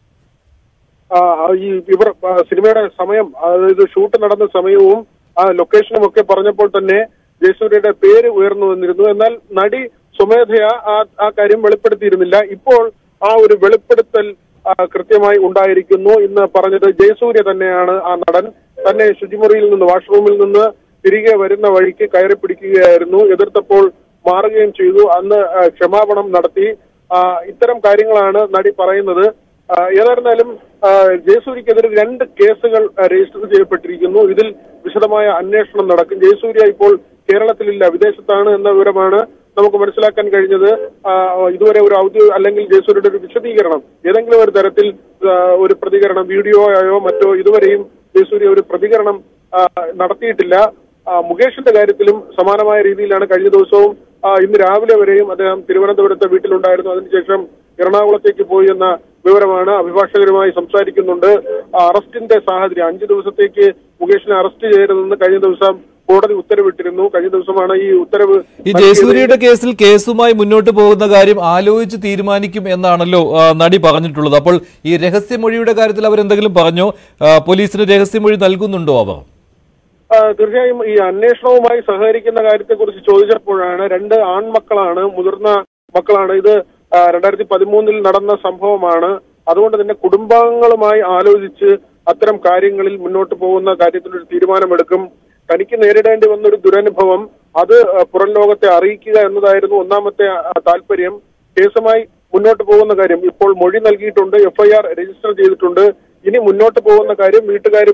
ആ, ഈ ഇവർ ആ, സിനിമയുടെ സമയം അതായത് ഷൂട്ട് നടന്ന സമയവും ആ ലൊക്കേഷനും ഒക്കെ പറഞ്ഞപ്പോൾ തന്നെ ജയസൂര്യയുടെ പേര് ഉയർന്നു വന്നിരുന്നു എന്നാൽ നടി സ്വമേധയാ ആ ആ കാര്യം വെളിപ്പെടുത്തിയിരുന്നില്ല ഇപ്പോൾ ആ ഒരു വെളിപ്പെടുത്തൽ ആ, കൃത്യമായി ഉണ്ടായിരിക്കുന്നു ഇന്ന് പറഞ്ഞത് ജയസൂര്യ തന്നെയാണ് ആ നടൻ തന്നെ ശുചിമുറിയിൽ നിന്ന് വാഷ്റൂമിൽ നിന്ന് തിരികെ വരുന്ന വഴിക്ക് കയറി പിടിക്കുകയായിരുന്നു എതിർത്തപ്പോൾ മാറുകയും ചെയ്തു അന്ന് ആ, ക്ഷമാപണം നടത്തി ആ, ഇത്തരം കാര്യങ്ങളാണ് നടി പറയുന്നത് ആ, ഏതായിരുന്നാലും ആ, ജയസൂര്യക്കെതിരെ രണ്ട് കേസുകൾ ആ, രജിസ്റ്റർ ചെയ്യപ്പെട്ടിരിക്കുന്നു ഇതിൽ വിശദമായ അന്വേഷണം നടക്കും ജയസൂര്യ ഇപ്പോൾ കേരളത്തിലില്ല വിദേശത്താണ് എന്ന വിവരമാണ് നമുക്ക് മനസ്സിലാക്കാൻ കഴിഞ്ഞത് ആ, ഇതുവരെ ഒരു ഔദ്യോഗിക അല്ലെങ്കിൽ ജയസൂര്യയുടെ ഒരു വിശദീകരണം ഏതെങ്കിലും ഒരു തരത്തിൽ ആ, ഒരു പ്രതികരണം വീഡിയോയോ മറ്റോ ഇതുവരെയും ജയസൂര്യ ഒരു പ്രതികരണം ആ, നടത്തിയിട്ടില്ല ആ, മുകേഷിന്റെ കാര്യത്തിലും സമാനമായ രീതിയിലാണ് കഴിഞ്ഞ ദിവസവും ആ, ഇന്ന് രാവിലെ വരെയും അദ്ദേഹം തിരുവനന്തപുരത്തെ വീട്ടിലുണ്ടായിരുന്നു അതിനുശേഷം എറണാകുളത്തേക്ക് പോയി എന്ന വിവരമാണ് അഭിഭാഷകരുമായി സംസാരിക്കുന്നുണ്ട് ആ, അറസ്റ്റിന്റെ സാഹചര്യം അഞ്ചു ദിവസത്തേക്ക് മുകേഷിനെ അറസ്റ്റ് ചെയ്യരുതെന്ന് കഴിഞ്ഞ ദിവസം കോടതി ഉത്തരവിട്ടിരുന്നു കഴിഞ്ഞ ദിവസമാണ് ഈ ഉത്തരവ് ഈ ജയസൂര്യയുടെ കേസിൽ കേസുമായി മുന്നോട്ട് പോകുന്ന കാര്യം ആലോചിച്ച് തീരുമാനിക്കും എന്നാണല്ലോ ആ, നടി പറഞ്ഞിട്ടുള്ളത് അപ്പോൾ ഈ രഹസ്യമൊഴിയുടെ കാര്യത്തിൽ അവർ എന്തെങ്കിലും പറഞ്ഞോ ആ, പോലീസിന് രഹസ്യമൊഴി നൽകുന്നുണ്ടോ അവർ ആ, തീർച്ചയായും ഈ അന്വേഷണവുമായി സഹകരിക്കുന്ന കാര്യത്തെക്കുറിച്ച് ചോദിച്ചപ്പോഴാണ് രണ്ട് ആൺമക്കളാണ് മുതിർന്ന മക്കളാണ് ഇത് ആ, രണ്ടായിരത്തി പതിമൂന്നിൽ നടന്ന സംഭവമാണ് അതുകൊണ്ട് തന്നെ കുടുംബാംഗങ്ങളുമായി ആലോചിച്ച് അത്തരം കാര്യങ്ങളിൽ മുന്നോട്ട് പോകുന്ന കാര്യത്തിൽ ഒരു തീരുമാനമെടുക്കും തനിക്ക് നേരിടേണ്ടി വന്ന ഒരു ദുരനുഭവം അത് ആ, പുറം ലോകത്തെ അറിയിക്കുക എന്നതായിരുന്നു ഒന്നാമത്തെ ആ, താല്പര്യം കേസുമായി മുന്നോട്ട് പോകുന്ന കാര്യം ഇപ്പോൾ മൊഴി നൽകിയിട്ടുണ്ട് എഫ്ഐആർ രജിസ്റ്റർ ചെയ്തിട്ടുണ്ട് ഇനി മുന്നോട്ട് പോകുന്ന കാര്യം വീട്ടുകാരുമായി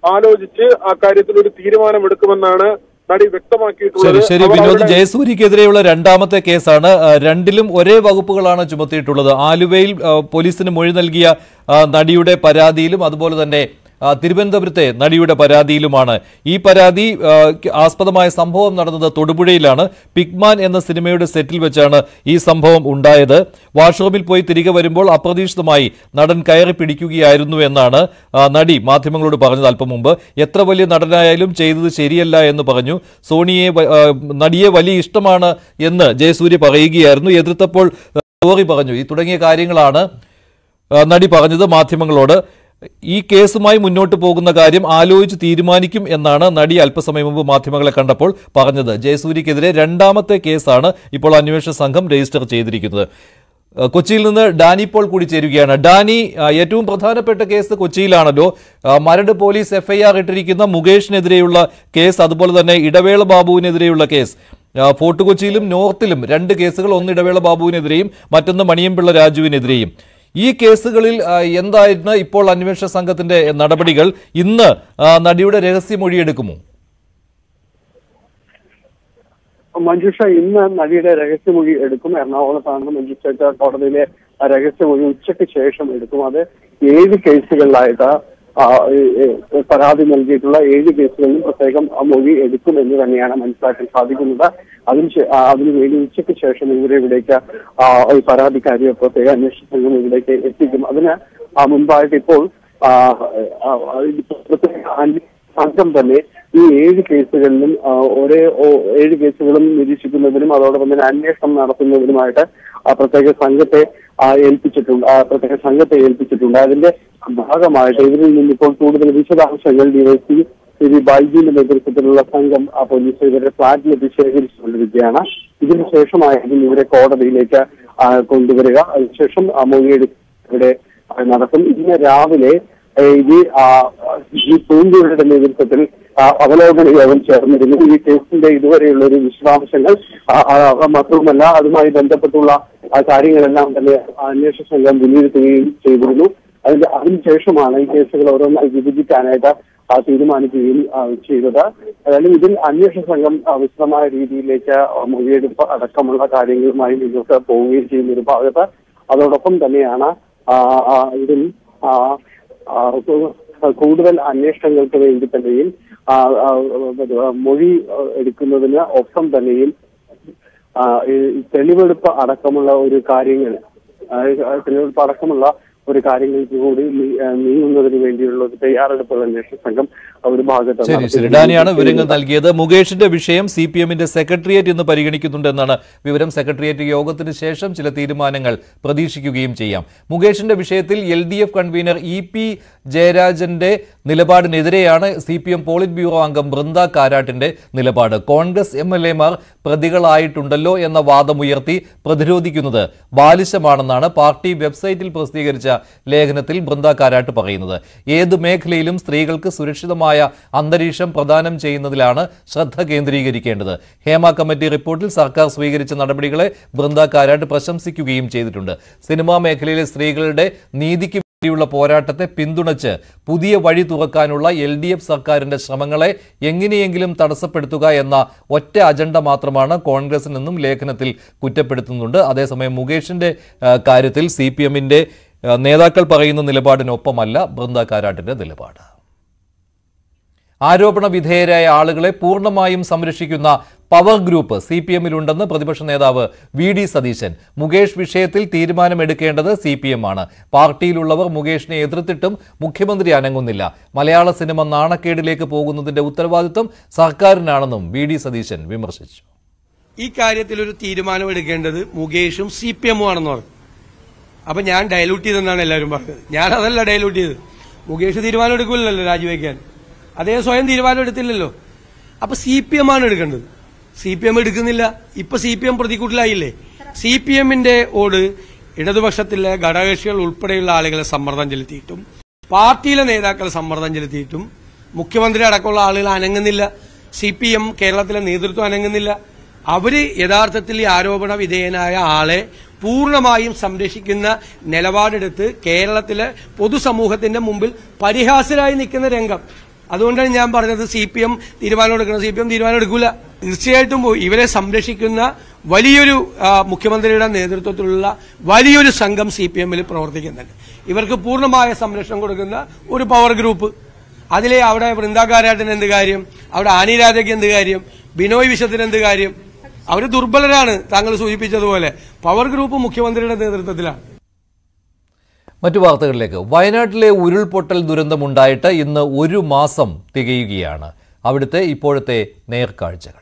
ആലോചിച്ച് ആ കാര്യത്തിൽ ഒരു തീരുമാനമെടുക്കുമെന്നാണ് നടി വ്യക്തമാക്കിയിട്ടുള്ളത് ശരി ശരി അവർ വിനോദ് അവരുടെ- ജയസൂര്യക്കെതിരെയുള്ള രണ്ടാമത്തെ കേസാണ് ആ, രണ്ടിലും ഒരേ വകുപ്പുകളാണ് ചുമത്തിയിട്ടുള്ളത് ആലുവയിൽ ആ, പോലീസിന് മൊഴി നൽകിയ ആ, നടിയുടെ പരാതിയിലും അതുപോലെ തന്നെ ആ, തിരുവനന്തപുരത്തെ നടിയുടെ പരാതിയിലുമാണ് ഈ പരാതി ആ, ക്ക് ആസ്പദമായ സംഭവം നടന്നത് തൊടുപുഴയിലാണ് പിഗ്മാൻ എന്ന സിനിമയുടെ സെറ്റിൽ വെച്ചാണ് ഈ സംഭവം ഉണ്ടായത് വാഷ്റൂമിൽ പോയി തിരികെ വരുമ്പോൾ അപ്രതീക്ഷിതമായി നടൻ കയറി പിടിക്കുകയായിരുന്നു എന്നാണ് ആ, നടി മാധ്യമങ്ങളോട് പറഞ്ഞത് അല്പം മുമ്പ് എത്ര വലിയ നടനായാലും ചെയ്തത് ശരിയല്ല എന്ന് പറഞ്ഞു സോണിയെ വ- ആ, നടിയെ വലിയ ഇഷ്ടമാണ് എന്ന് ജയസൂര്യ പറയുകയായിരുന്നു എതിർത്തപ്പോൾ ആ, സോറി പറഞ്ഞു ഈ തുടങ്ങിയ കാര്യങ്ങളാണ് ആ, നടി പറഞ്ഞത് മാധ്യമങ്ങളോട് ഈ കേസുമായി മുന്നോട്ട് പോകുന്ന കാര്യം ആലോചിച്ച് തീരുമാനിക്കും എന്നാണ് നടി അല്പസമയം മുമ്പ് മാധ്യമങ്ങളെ കണ്ടപ്പോൾ പറഞ്ഞത് ജയസൂര്യക്കെതിരെ രണ്ടാമത്തെ കേസാണ് ഇപ്പോൾ അന്വേഷണ സംഘം രജിസ്റ്റർ ചെയ്തിരിക്കുന്നത് ആ, കൊച്ചിയിൽ നിന്ന് ഡാനി പോൾ കൂടി ചേരുകയാണ് ഡാനി ആ, ഏറ്റവും പ്രധാനപ്പെട്ട കേസ് കൊച്ചിയിലാണല്ലോ ആ, മരട് പോലീസ് എഫ്ഐആർ ഇട്ടിരിക്കുന്ന മുകേഷിനെതിരെയുള്ള കേസ് അതുപോലെ തന്നെ ഇടവേള ബാബുവിനെതിരെയുള്ള കേസ് ആ, ഫോർട്ട് കൊച്ചിയിലും നോർത്തിലും രണ്ട് കേസുകൾ ഒന്ന് ഇടവേള ബാബുവിനെതിരെയും മറ്റൊന്ന് മണിയമ്പിള്ള രാജുവിനെതിരെയും ഈ കേസുകളിൽ ആ, എന്തായിരുന്നു ഇപ്പോൾ അന്വേഷണ സംഘത്തിന്റെ നടപടികൾ ഇന്ന് ആ, നടിയുടെ രഹസ്യമൊഴി എടുക്കുമോ മഞ്ജുഷ ഇന്ന് നടിയുടെ രഹസ്യമൊഴി എടുക്കും എറണാകുളത്താണ് മഞ്ജുഷ കോടതിയിലെ ആ രഹസ്യമൊഴി ഉച്ചയ്ക്ക് ശേഷം എടുക്കും അത് ഏഴ് കേസുകളിലായിട്ട് ആ, ഈ, ഈ, പരാതി നൽകിയിട്ടുള്ള ഏഴ് കേസുകളിലും പ്രത്യേകം ആ മൊഴി എടുക്കും എന്ന് തന്നെയാണ് മനസ്സിലാക്കാൻ സാധിക്കുന്നത് അതിന് ശേ- ആ, അതിനുവേണ്ടി ഉച്ചയ്ക്ക് ശേഷം ഇവരെ ഇവിടേക്ക് ആ, ഈ പരാതിക്കാരിയെ പ്രത്യേക അന്വേഷണ സംഘം ഇവിടേക്ക് എത്തിക്കും അതിന് ആ, മുൻപായിട്ട് ഇപ്പോൾ ആ, ആ, ആ, ഇത് പ്രത്യേക അന്വേഷണ സംഘം തന്നെ ഈ ഏഴ് കേസുകളിലും ആ, ഒരേ ഓ- ഏഴ് കേസുകളും നിരീക്ഷിക്കുന്നതിനും അതോടൊപ്പം തന്നെ അന്വേഷണം നടത്തുന്നതിനുമായിട്ട് ആ പ്രത്യേക സംഘത്തെ ആ, ഏൽപ്പിച്ചിട്ടുണ്ട് ആ പ്രത്യേക സംഘത്തെ ഏൽപ്പിച്ചിട്ടുണ്ട് അതിന്റെ ഭാഗമായിട്ട് ഇവരിൽ നിന്നിപ്പോൾ കൂടുതൽ വിശദാംശങ്ങൾ ഡിവൈസി ശ്രീ ബൈജുവിന്റെ നേതൃത്വത്തിലുള്ള സംഘം ആ പോലീസ് ഇവരുടെ ഫ്ളാറ്റിലെത്തി ശേഖരിച്ചുകൊണ്ടിരിക്കുകയാണ് ഇതിനുശേഷമായിരിക്കും ഇവരെ കോടതിയിലേക്ക് ആ, കൊണ്ടുവരിക അതിനുശേഷം ആ മൊഴിയെടുപ്പ് ഇവിടെ ആ, നടക്കും ഇന്ന് രാവിലെ ഏ, ഇത് ആ, ഈ പൂന്തിയുടെ നേതൃത്വത്തിൽ ആ, അവലോകന യോഗം ചേർന്നിരുന്നു ഈ കേസിന്റെ ഇതുവരെയുള്ള ഒരു വിശദാംശങ്ങൾ ആ, ആ, മാത്രവുമല്ല അതുമായി ബന്ധപ്പെട്ടുള്ള ആ കാര്യങ്ങളെല്ലാം തന്നെ അന്വേഷണ സംഘം വിലയിരുത്തുകയും ചെയ്തിരുന്നു അതിന്റെ അതിനുശേഷമാണ് ഈ കേസുകൾ ഓരോന്നായി വിഭജിക്കാനായിട്ട് ആ, തീരുമാനിക്കുകയും ആ, ചെയ്തത് ഏതായാലും ഇതിൽ അന്വേഷണ സംഘം ആ, വിശദമായ രീതിയിലേക്ക് ആ, മൊഴിയെടുപ്പ് അടക്കമുള്ള കാര്യങ്ങളുമായി മുന്നോട്ട് പോവുകയും ചെയ്യുന്ന ഒരു ഭാഗത്ത് അതോടൊപ്പം തന്നെയാണ് ആ, ആ, ഇതിൽ ആ, ആ, കു- കൂടുതൽ അന്വേഷണങ്ങൾക്ക് വേണ്ടി തന്നെയും ആ, ആ, ആ, മൊഴി ആ, എടുക്കുന്നതിന് ഒപ്പം തന്നെയും ആ, ഈ തെളിവെടുപ്പ് അടക്കമുള്ള ഒരു കാര്യങ്ങൾ ആ, തെളിവെടുപ്പ് അടക്കമുള്ള ഒരു കാര്യങ്ങൾക്ക് കൂടി നീ- ആ, നീങ്ങുന്നതിന് വേണ്ടിയുള്ള ഒരു തയ്യാറെടുപ്പുകൾ അന്വേഷണ സംഘം ഒരു ഭാഗത്ത് ശരി ശരി ഡാനിയാണ് വിവരങ്ങൾ നൽകിയത് മുകേഷിന്റെ വിഷയം സി പി എമ്മിന്റെ സെക്രട്ടേറിയറ്റ് ഇന്ന് പരിഗണിക്കുന്നുണ്ടെന്നാണ് വിവരം സെക്രട്ടേറിയറ്റ് യോഗത്തിന് ശേഷം ചില തീരുമാനങ്ങൾ പ്രതീക്ഷിക്കുകയും ചെയ്യാം മുകേഷിന്റെ വിഷയത്തിൽ L D F convener E P ജയരാജന്റെ നിലപാടിനെതിരെയാണ് C P M polit bureau അംഗം ബൃന്ദ കാരാട്ടിന്റെ നിലപാട് കോൺഗ്രസ് എം എൽ എമാർ പ്രതികളായിട്ടുണ്ടല്ലോ എന്ന വാദമുയർത്തി പ്രതിരോധിക്കുന്നത് ബാലിശമാണെന്നാണ് പാർട്ടി വെബ്സൈറ്റിൽ പ്രസിദ്ധീകരിച്ച ലേഖനത്തിൽ ബൃന്ദ കാരാട്ട് പറയുന്നത് ഏത് മേഖലയിലും സ്ത്രീകൾക്ക് സുരക്ഷിതമായ അന്തരീക്ഷം പ്രദാനം ചെയ്യുന്നതിലാണ് ശ്രദ്ധ കേന്ദ്രീകരിക്കേണ്ടത് ഹേമ കമ്മിറ്റി റിപ്പോർട്ടിൽ സർക്കാർ സ്വീകരിച്ച നടപടികളെ ബൃന്ദ കാരാട്ട് പ്രശംസിക്കുകയും ചെയ്തിട്ടുണ്ട് സിനിമാ മേഖലയിലെ സ്ത്രീകളുടെ നീതിക്ക് വേണ്ടിയുള്ള പോരാട്ടത്തെ പിന്തുണച്ച് പുതിയ വഴി തുറക്കാനുള്ള എൽ ഡി എഫ് സർക്കാരിന്റെ ശ്രമങ്ങളെ എങ്ങനെയെങ്കിലും തടസ്സപ്പെടുത്തുക എന്ന ഒറ്റ അജണ്ട മാത്രമാണ് കോൺഗ്രസിൽ നിന്നും ലേഖനത്തിൽ കുറ്റപ്പെടുത്തുന്നുണ്ട് അതേസമയം മുകേഷിന്റെ ആ, കാര്യത്തിൽ സി പി എമ്മിന്റെ നേതാക്കൾ പറയുന്ന നിലപാടിനൊപ്പമല്ല ബൃന്ദ കാരാട്ടിന്റെ നിലപാട് ആരോപണ വിധേയരായ ആളുകളെ പൂർണ്ണമായും സംരക്ഷിക്കുന്ന പവർ ഗ്രൂപ്പ് സി പി എമ്മിലുണ്ടെന്ന് പ്രതിപക്ഷ നേതാവ് വി ഡി സതീശൻ മുകേഷ് വിഷയത്തിൽ തീരുമാനമെടുക്കേണ്ടത് സി പി എം ആണ് പാർട്ടിയിലുള്ളവർ മുകേഷിനെ എതിർത്തിട്ടും മുഖ്യമന്ത്രി അനങ്ങുന്നില്ല മലയാള സിനിമ നാണക്കേടിലേക്ക് പോകുന്നതിന്റെ ഉത്തരവാദിത്വം സർക്കാരിനാണെന്നും വി ഡി സതീശൻ വിമർശിച്ചു ഈ കാര്യത്തിൽ ഒരു തീരുമാനം എടുക്കേണ്ടത് മുകേഷും സി പി എമ്മും ആണെന്ന് പറഞ്ഞു അപ്പൊ ഞാൻ ഡയലൂട്ട് ചെയ്തെന്നാണ് എല്ലാവരും പറഞ്ഞത് ഞാൻ അതല്ല ഡയലൂട്ട് ചെയ്തത് മുകേഷ് തീരുമാനം എടുക്കില്ലല്ലോ രാജിവെക്കാൻ അദ്ദേഹം സ്വയം തീരുമാനം എടുത്തില്ലല്ലോ അപ്പൊ സി പി എം ആണ് എടുക്കേണ്ടത് സി പി എം എടുക്കുന്നില്ല ഇപ്പൊ സി പി എം പ്രതിക്കൂട്ടിലായില്ലേ സി പി എമ്മിന്റെ ഓട് ഇടതുപക്ഷത്തിലെ ഘടകകക്ഷികൾ ഉൾപ്പെടെയുള്ള ആളുകളെ സമ്മർദ്ദം ചെലുത്തിയിട്ടും പാർട്ടിയിലെ നേതാക്കൾ സമ്മർദ്ദം ചെലുത്തിയിട്ടും മുഖ്യമന്ത്രി അടക്കമുള്ള ആളുകൾ അനങ്ങുന്നില്ല സി പി എം കേരളത്തിലെ നേതൃത്വം അനങ്ങുന്നില്ല അവര് യഥാർത്ഥത്തിൽ ഈ ആരോപണ വിധേയനായ ആളെ പൂർണ്ണമായും സംരക്ഷിക്കുന്ന നിലപാടെടുത്ത് കേരളത്തിലെ പൊതുസമൂഹത്തിന്റെ മുമ്പിൽ പരിഹാസരായി നിൽക്കുന്ന രംഗം അതുകൊണ്ടാണ് ഞാൻ പറഞ്ഞത് സി പി എം തീരുമാനം എടുക്കണം സി പി എം തീരുമാനം എടുക്കൂല തീർച്ചയായിട്ടും ഇവരെ സംരക്ഷിക്കുന്ന വലിയൊരു ആ, മുഖ്യമന്ത്രിയുടെ നേതൃത്വത്തിലുള്ള വലിയൊരു സംഘം സി പി എമ്മിൽ പ്രവർത്തിക്കുന്നുണ്ട് ഇവർക്ക് പൂർണ്ണമായ സംരക്ഷണം കൊടുക്കുന്ന ഒരു പവർ ഗ്രൂപ്പ് അതിലെ അവിടെ വൃന്ദാകാരാട്ടിന് എന്ത് കാര്യം അവിടെ ആനി രാധയ്ക്ക് എന്ത് കാര്യം ബിനോയ് വിശ്വത്തിന് എന്ത് കാര്യം അവർ ദുർബലരാണ് താങ്കൾ സൂചിപ്പിച്ചതുപോലെ പവർ ഗ്രൂപ്പ് മുഖ്യമന്ത്രിയുടെ നേതൃത്വത്തിലാണ് മറ്റു വാർത്തകളിലേക്ക് വയനാട്ടിലെ ഉരുൾപൊട്ടൽ ദുരന്തമുണ്ടായിട്ട് ഇന്ന് ഒരു മാസം തികയുകയാണ് അവിടുത്തെ ഇപ്പോഴത്തെ നേർക്കാഴ്ചകൾ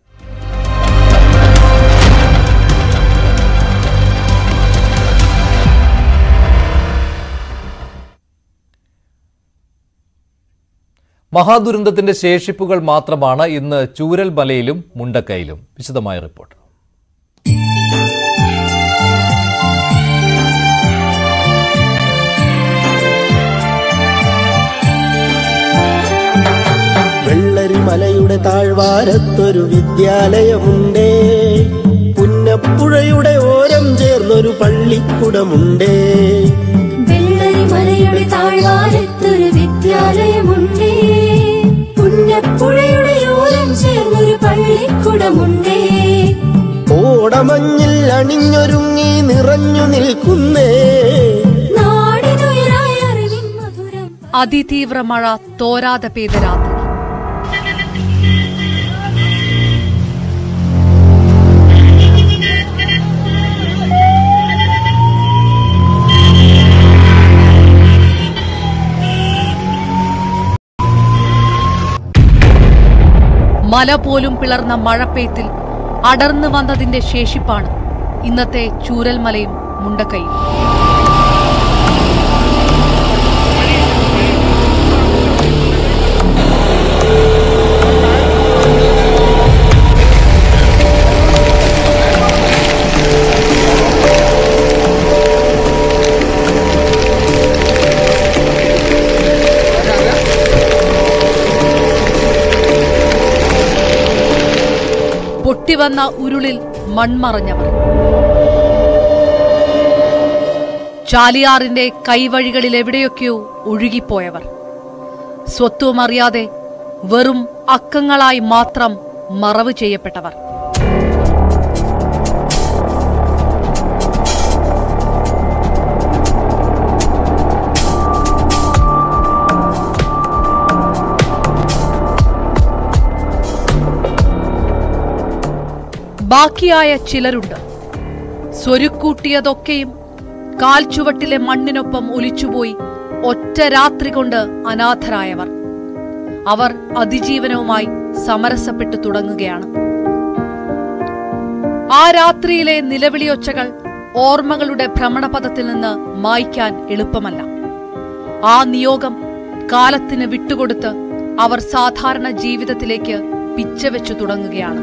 മഹാദുരന്തത്തിന്റെ ശേഷിപ്പുകൾ മാത്രമാണ് ഇന്ന് ചൂരൽ മലയിലും മുണ്ടക്കയിലും വിശദമായ റിപ്പോർട്ട് വെള്ളരിമലയുടെ താഴ്വാരത്തൊരു വിദ്യാലയമുണ്ടേ പുന്നപ്പുഴയുടെ ഓരം ചേർന്നൊരു പള്ളിക്കുടമുണ്ടേ വെള്ളരിമലയുടെ താഴ്വാരത്തൊരു വിദ്യാലയമുണ്ടേ പുന്നപ്പുഴയുടെ ഓരം ചേർന്നൊരു പള്ളിക്കുടമുണ്ടേ ഓടമഞ്ഞിൽ അണിഞ്ഞൊരുങ്ങി നിറഞ്ഞു നിൽക്കുന്നേ നാടിനുയരായ അറിവിൻ മധുരം അതിതീവ്ര മഴ തോരാതെ പെയ്ത രാത്രി മല പോലും പിളർന്ന മഴപ്പെയ്ത്തിൽ അടർന്നു വന്നതിന്റെ ശേഷിപ്പാണ് ഇന്നത്തെ ചൂരൽമലയും മുണ്ടക്കയും പൊട്ടിവന്ന ഉരുളിൽ മൺമറഞ്ഞവർ ചാലിയാറിന്റെ കൈവഴികളിൽ എവിടെയൊക്കെയോ ഒഴുകിപ്പോയവർ സ്വത്വമറിയാതെ വെറും അക്കങ്ങളായി മാത്രം മറവ് ചെയ്യപ്പെട്ടവർ ബാക്കിയായ ചിലരുണ്ട് സ്വരുക്കൂട്ടിയതൊക്കെയും കാൽച്ചുവട്ടിലെ മണ്ണിനൊപ്പം ഒലിച്ചുപോയി ഒറ്റ രാത്രി കൊണ്ട് അനാഥരായവർ അവർ അതിജീവനവുമായി സമരസപ്പെട്ടു തുടങ്ങുകയാണ് ആ രാത്രിയിലെ നിലവിളിയൊച്ചകൾ ഓർമ്മകളുടെ ഭ്രമണപഥത്തിൽ നിന്ന് മായ്ക്കാൻ എളുപ്പമല്ല ആ നിയോഗം കാലത്തിന് വിട്ടുകൊടുത്ത് അവർ സാധാരണ ജീവിതത്തിലേക്ക് പിച്ചവെച്ചു തുടങ്ങുകയാണ്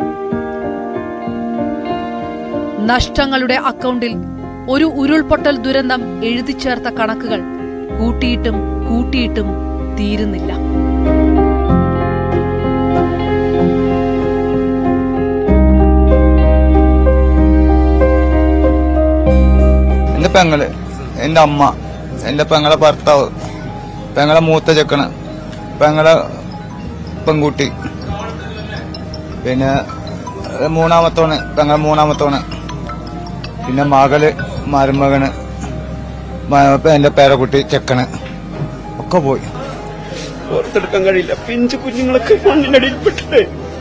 നഷ്ടങ്ങളുടെ അക്കൗണ്ടിൽ ഒരു ഉരുൾപൊട്ടൽ ദുരന്തം എഴുതി ചേർത്ത കണക്കുകൾ കൂട്ടിയിട്ടും കൂട്ടിയിട്ടും തീരുന്നില്ല എന്റെ പെങ്ങള് എന്റെ അമ്മ എന്റെ പെങ്ങളെ ഭർത്താവ് പെങ്ങളെ മൂത്ത ചെക്കണ് പെങ്ങളെ പെൺകുട്ടി പിന്നെ ഏഹ് മൂന്നാമത്തോണ് പെങ്ങളെ മൂന്നാമത്തോണ് പിന്നെ മകള് മരുമകന് മ- എന്റെ പേരക്കുട്ടി ചെക്കന് ഒക്കെ പോയി ഓർത്തെടുക്കാൻ കഴിയില്ല പിഞ്ചു കുഞ്ഞുങ്ങളൊക്കെ മണ്ണിനടിയിൽപ്പെട്ടിട്ട്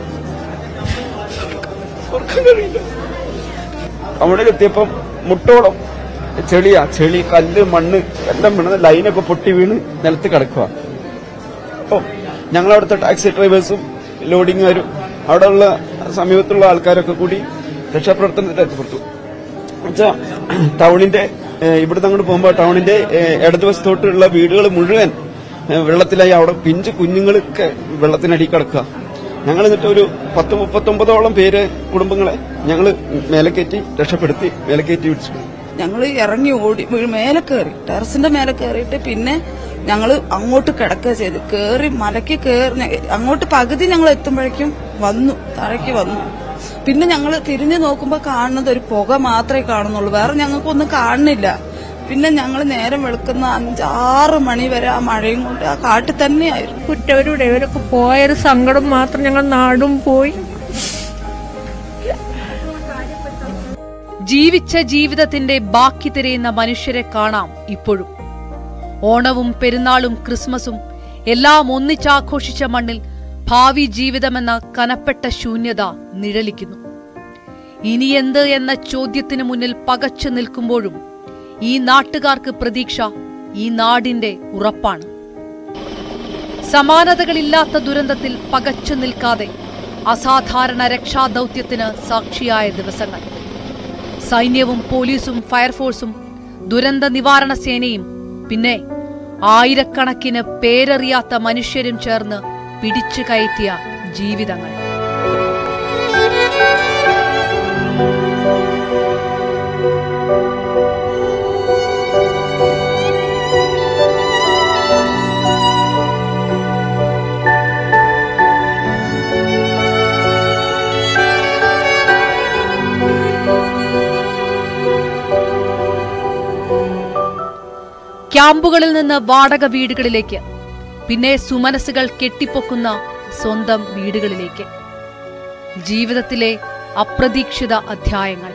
ഓർക്കാൻ കഴിയില്ല അവിടെ എത്തിയപ്പം മുട്ടോളം ചെളിയാ ചെളി കല്ല് മണ്ണ് എല്ലാം വീണത് ലൈനൊക്കെ പൊട്ടി വീണ് നിലത്ത് കിടക്കുക അപ്പം ഞങ്ങളവിടുത്തെ ടാക്സി ഡ്രൈവേഴ്സും ലോഡിങ്ങുകാരും അവിടെയുള്ള സമീപത്തുള്ള ആൾക്കാരൊക്കെ കൂടി രക്ഷാപ്രവർത്തനത്തിൽ ഏർപ്പെട്ടു എന്നുവെച്ചാ ടൗണിന്റെ ഏഹ്, ഇവിടുന്ന് അങ്ങോട്ട് പോകുമ്പോൾ ടൗണിന്റെ ഏഹ്, ഇടതുവശത്തോട്ടുള്ള വീടുകൾ മുഴുവൻ ഏഹ്, വെള്ളത്തിലായി അവിടെ പിഞ്ചു കുഞ്ഞുങ്ങളൊക്കെ വെള്ളത്തിനടി കിടക്കുക ഞങ്ങൾ എന്നിട്ട് ഒരു പത്ത് മുപ്പത്തൊമ്പതോളം പേര് കുടുംബങ്ങളെ ഞങ്ങൾ മേലെ കയറ്റി രക്ഷപ്പെടുത്തി മേലെ കയറ്റി വിളിച്ചു ഞങ്ങൾ ഇറങ്ങി ഓടി വീ- മേലെ കയറി ടെറസിന്റെ മേലെ കയറിയിട്ട് പിന്നെ ഞങ്ങൾ അങ്ങോട്ട് കിടക്കുക ചെയ്ത് കയറി മലയ്ക്ക് കയറി ഞ- അങ്ങോട്ട് പകുതി ഞങ്ങൾ എത്തുമ്പോഴേക്കും വന്നു താഴേക്ക് വന്നു പിന്നെ ഞങ്ങൾ തിരിഞ്ഞു നോക്കുമ്പോൾ കാണുന്നത് ഒരു പുക മാത്രമേ കാണുന്നുള്ളൂ വേറെ ഞങ്ങൾക്കൊന്നും കാണുന്നില്ല പിന്നെ ഞങ്ങൾ നേരം വെളുക്കുന്ന അഞ്ചാറ് മണി വരെ ആ മഴയും കൊണ്ട് ആ കാട്ടിൽ തന്നെയായിരുന്നു കുറ്റവരുടെ ഇവരൊക്കെ പോയൊരു സങ്കടം മാത്രം ഞങ്ങൾ നാടും പോയി ജീവിച്ച ജീവിതത്തിന്റെ ബാക്കി തിരയുന്ന മനുഷ്യരെ കാണാം ഇപ്പോഴും ഓണവും പെരുന്നാളും ക്രിസ്മസും എല്ലാം ഒന്നിച്ചാഘോഷിച്ച മണ്ണിൽ ഭാവി ജീവിതമെന്ന കനപ്പെട്ട ശൂന്യത നിഴലിക്കുന്നു ഇനിയെന്ത് എന്ന ചോദ്യത്തിന് മുന്നിൽ പകച്ചു നിൽക്കുമ്പോഴും ഈ നാട്ടുകാർക്ക് പ്രതീക്ഷ ഈ നാടിന്റെ ഉറപ്പാണ് സമാനതകളില്ലാത്ത ദുരന്തത്തിൽ പകച്ചു നിൽക്കാതെ അസാധാരണ രക്ഷാദൌത്യത്തിന് സാക്ഷിയായ ദിവസങ്ങൾ സൈന്യവും പോലീസും ഫയർഫോഴ്സും ദുരന്ത നിവാരണ സേനയും പിന്നെ ആയിരക്കണക്കിന് പേരറിയാത്ത മനുഷ്യരും ചേർന്ന് പിടിച്ചു കയറ്റിയ ജീവിതങ്ങൾ ക്യാമ്പുകളിൽ നിന്ന് വാടക വീടുകളിലേക്ക് പിന്നെ സുമനസ്സുകൾ കെട്ടിപ്പൊക്കുന്ന സ്വന്തം വീടുകളിലേക്ക് ജീവിതത്തിലെ അപ്രതീക്ഷിത അധ്യായങ്ങൾ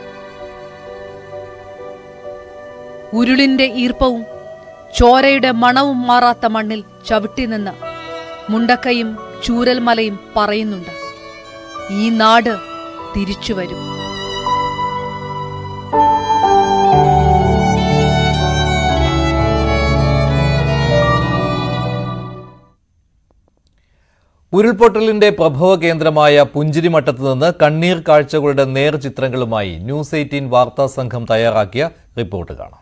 ഉരുളിന്റെ ഈർപ്പവും ചോരയുടെ മണവും മാറാത്ത മണ്ണിൽ ചവിട്ടി നിന്ന് മുണ്ടക്കയും ചൂരൽമലയും പറയുന്നുണ്ട് ഈ നാട് തിരിച്ചുവരും ഉരുൾപൊട്ടലിന്റെ പ്രഭവ കേന്ദ്രമായ പുഞ്ചിരിമട്ടത്ത് നിന്ന് കണ്ണീർ കാഴ്ചകളുടെ നേർചിത്രങ്ങളുമായി ന്യൂസ് എയ്റ്റീൻ വാർത്താ സംഘം തയ്യാറാക്കിയ റിപ്പോർട്ട് കാണാം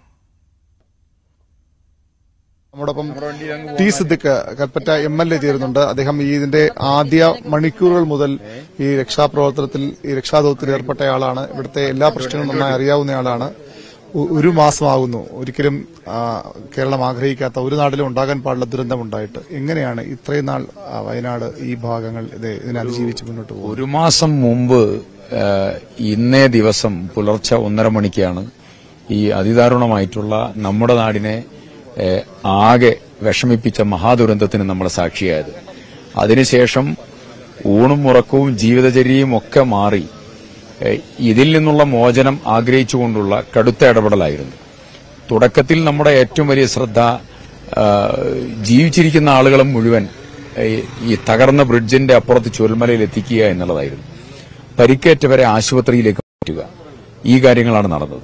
നമ്മോടൊപ്പം T Siddique Kalpetta M L A ചേരുന്നുണ്ട് അദ്ദേഹം ഈ ഇതിന്റെ ആദ്യ മണിക്കൂറുകൾ മുതൽ ഈ രക്ഷാപ്രവർത്തനത്തിൽ ഈ രക്ഷാദൌത്യത്തിൽ ഏർപ്പെട്ടയാളാണ് ഇവിടുത്തെ എല്ലാ പ്രശ്നങ്ങളും നന്നായി അറിയാവുന്നയാളാണ് ഒ- ഒരു മാസമാകുന്നു ഒരിക്കലും ആ, കേരളം ആഗ്രഹിക്കാത്ത ഒരു നാട്ടിലും ഉണ്ടാകാൻ പാടുള്ള ദുരന്തമുണ്ടായിട്ട് എങ്ങനെയാണ് ഇത്രയും നാൾ ആ, വയനാട് ഈ ഭാഗങ്ങൾ ഇത് ഇതിനെ അതിജീവിച്ച് മുന്നോട്ട് പോകുന്നത് ഒരു മാസം മുമ്പ് ആ, ഇന്നേ ദിവസം പുലർച്ചെ ഒന്നര മണിക്കാണ് ഈ അതിദാരുണമായിട്ടുള്ള നമ്മുടെ നാടിനെ ഏ, ആകെ വിഷമിപ്പിച്ച മഹാദുരന്തത്തിന് നമ്മൾ സാക്ഷിയായത് അതിനുശേഷം ഊണും ഉറക്കവും ജീവിതചര്യയും ഒക്കെ മാറി ഏ, ഇതിൽ നിന്നുള്ള മോചനം ആഗ്രഹിച്ചുകൊണ്ടുള്ള കടുത്ത ഇടപെടലായിരുന്നു തുടക്കത്തിൽ നമ്മുടെ ഏറ്റവും വലിയ ശ്രദ്ധ ആ, ജീവിച്ചിരിക്കുന്ന ആളുകളെ മുഴുവൻ ഏ, ഈ തകർന്ന ബ്രിഡ്ജിന്റെ അപ്പുറത്ത് ചുരൽമലയിൽ എത്തിക്കുക എന്നുള്ളതായിരുന്നു പരിക്കേറ്റവരെ ആശുപത്രിയിലേക്ക് മാറ്റുക ഈ കാര്യങ്ങളാണ് നടന്നത്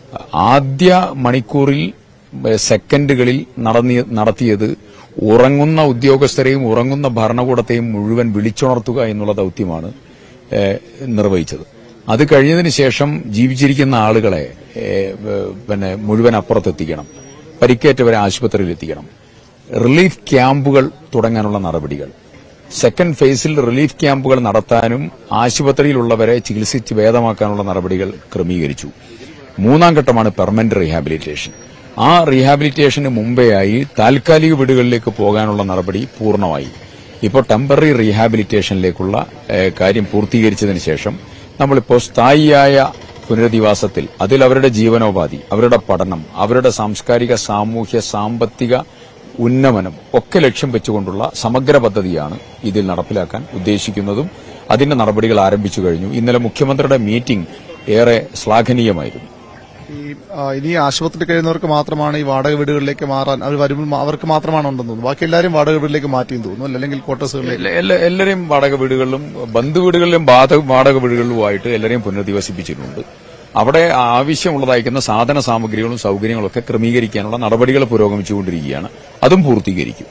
ആദ്യ മണിക്കൂറിൽ ഏ, സെക്കൻഡുകളിൽ നടന്നി- നടത്തിയത് ഉറങ്ങുന്ന ഉദ്യോഗസ്ഥരെയും ഉറങ്ങുന്ന ഭരണകൂടത്തെയും മുഴുവൻ വിളിച്ചുണർത്തുക എന്നുള്ള ദൌത്യമാണ് ഏ, നിർവഹിച്ചത് അത് കഴിഞ്ഞതിന് ശേഷം ജീവിച്ചിരിക്കുന്ന ആളുകളെ ഏ, ഏ, പിന്നെ മുഴുവൻ അപ്പുറത്തെത്തിക്കണം പരിക്കേറ്റവരെ ആശുപത്രിയിൽ എത്തിക്കണം റിലീഫ് ക്യാമ്പുകൾ തുടങ്ങാനുള്ള നടപടികൾ സെക്കൻഡ് ഫേസിൽ റിലീഫ് ക്യാമ്പുകൾ നടത്താനും ആശുപത്രിയിലുള്ളവരെ ചികിത്സിച്ച് ഭേദമാക്കാനുള്ള നടപടികൾ ക്രമീകരിച്ചു മൂന്നാം ഘട്ടമാണ് പെർമനന്റ് റീഹാബിലിറ്റേഷൻ ആ റീഹാബിലിറ്റേഷന് മുമ്പേയായി താൽക്കാലിക വീടുകളിലേക്ക് പോകാനുള്ള നടപടി പൂർണ്ണമായി ഇപ്പോൾ ടെമ്പററി റീഹാബിലിറ്റേഷനിലേക്കുള്ള ഏഹ്, കാര്യം പൂർത്തീകരിച്ചതിന് ശേഷം നമ്മളിപ്പോൾ സ്ഥായിയായ പുനരധിവാസത്തിൽ അതിൽ അവരുടെ ജീവനോപാധി അവരുടെ പഠനം അവരുടെ സാംസ്കാരിക സാമൂഹ്യ സാമ്പത്തിക ഉന്നമനം ഒക്കെ ലക്ഷ്യം വെച്ചുകൊണ്ടുള്ള സമഗ്ര പദ്ധതിയാണ് ഇതിൽ നടപ്പിലാക്കാൻ ഉദ്ദേശിക്കുന്നതും അതിന്റെ നടപടികൾ ആരംഭിച്ചു കഴിഞ്ഞു ഇന്നലെ മുഖ്യമന്ത്രിയുടെ മീറ്റിംഗ് ഏറെ ശ്ലാഘനീയമായിരുന്നു ഈ ആ, ഇനി ആശുപത്രിയിൽ കഴിയുന്നവർക്ക് മാത്രമാണ് ഈ വാടക വീടുകളിലേക്ക് മാറാൻ അവർ വരുമ്പോൾ മാ- അവർക്ക് മാത്രമാണ് ഉണ്ടെന്ന് തോന്നുന്നു ബാക്കി എല്ലാവരും വാടക വീട്ടിലേക്ക് മാറ്റിയെന്ന് തോന്നുന്നു അല്ലെങ്കിൽ ക്വാർട്ടേഴ്സുകളിലേക്ക് എല്ലാ- എല്ലാ- എല്ലാവരെയും വാടക വീടുകളിലും ബന്ധു വീടുകളിലും ബാധ- വാടക വീടുകളിലുമായിട്ട് എല്ലാവരെയും പുനരധിവസിപ്പിച്ചിട്ടുണ്ട് അവിടെ ആവശ്യമുള്ളതായിരിക്കുന്ന സാധന സാമഗ്രികളും സൌകര്യങ്ങളും ഒക്കെ ക്രമീകരിക്കാനുള്ള നടപടികൾ പുരോഗമിച്ചുകൊണ്ടിരിക്കുകയാണ് അതും പൂർത്തീകരിക്കും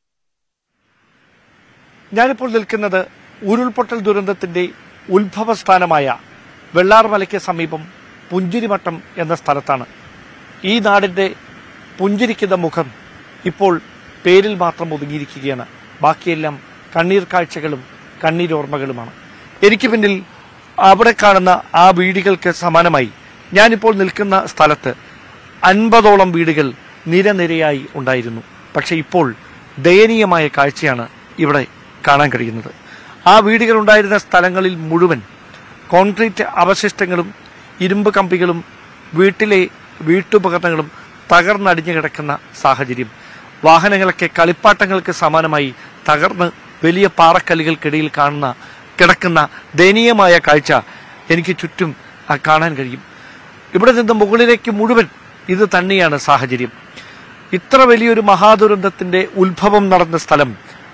ഞാനിപ്പോൾ നിൽക്കുന്നത് ഉരുൾപൊട്ടൽ ദുരന്തത്തിന്റെ ഉത്ഭവസ്ഥാനമായ വെള്ളാർമലയ്ക്ക് സമീപം പുഞ്ചിരിമട്ടം എന്ന സ്ഥലത്താണ് ഈ നാടിന്റെ പുഞ്ചിരിക്കുന്ന മുഖം ഇപ്പോൾ പേരിൽ മാത്രം ഒതുങ്ങിയിരിക്കുകയാണ് ബാക്കിയെല്ലാം കണ്ണീർ കാഴ്ചകളും കണ്ണീരോർമ്മകളുമാണ് എനിക്ക് പിന്നിൽ അവിടെ കാണുന്ന ആ വീടുകൾക്ക് സമാനമായി ഞാനിപ്പോൾ നിൽക്കുന്ന സ്ഥലത്ത് അൻപതോളം വീടുകൾ നിരനിരയായി ഉണ്ടായിരുന്നു പക്ഷെ ഇപ്പോൾ ദയനീയമായ കാഴ്ചയാണ് ഇവിടെ കാണാൻ കഴിയുന്നത് ആ വീടുകൾ ഉണ്ടായിരുന്ന സ്ഥലങ്ങളിൽ മുഴുവൻ കോൺക്രീറ്റ് അവശിഷ്ടങ്ങളും ഇരുമ്പ് കമ്പികളും വീട്ടിലെ വീട്ടുപകരണങ്ങളും തകർന്നടിഞ്ഞു കിടക്കുന്ന സാഹചര്യം വാഹനങ്ങളൊക്കെ കളിപ്പാട്ടങ്ങൾക്ക് സമാനമായി തകർന്ന് വലിയ പാറക്കല്ലുകൾക്കിടയിൽ കാണുന്ന കിടക്കുന്ന ദയനീയമായ കാഴ്ച എനിക്ക് ചുറ്റും ആ, കാണാൻ കഴിയും ഇവിടെ നിന്ന് മുകളിലേക്ക് മുഴുവൻ ഇത് തന്നെയാണ് സാഹചര്യം ഇത്ര വലിയൊരു മഹാദുരന്തത്തിന്റെ ഉത്ഭവം നടന്ന സ്ഥലം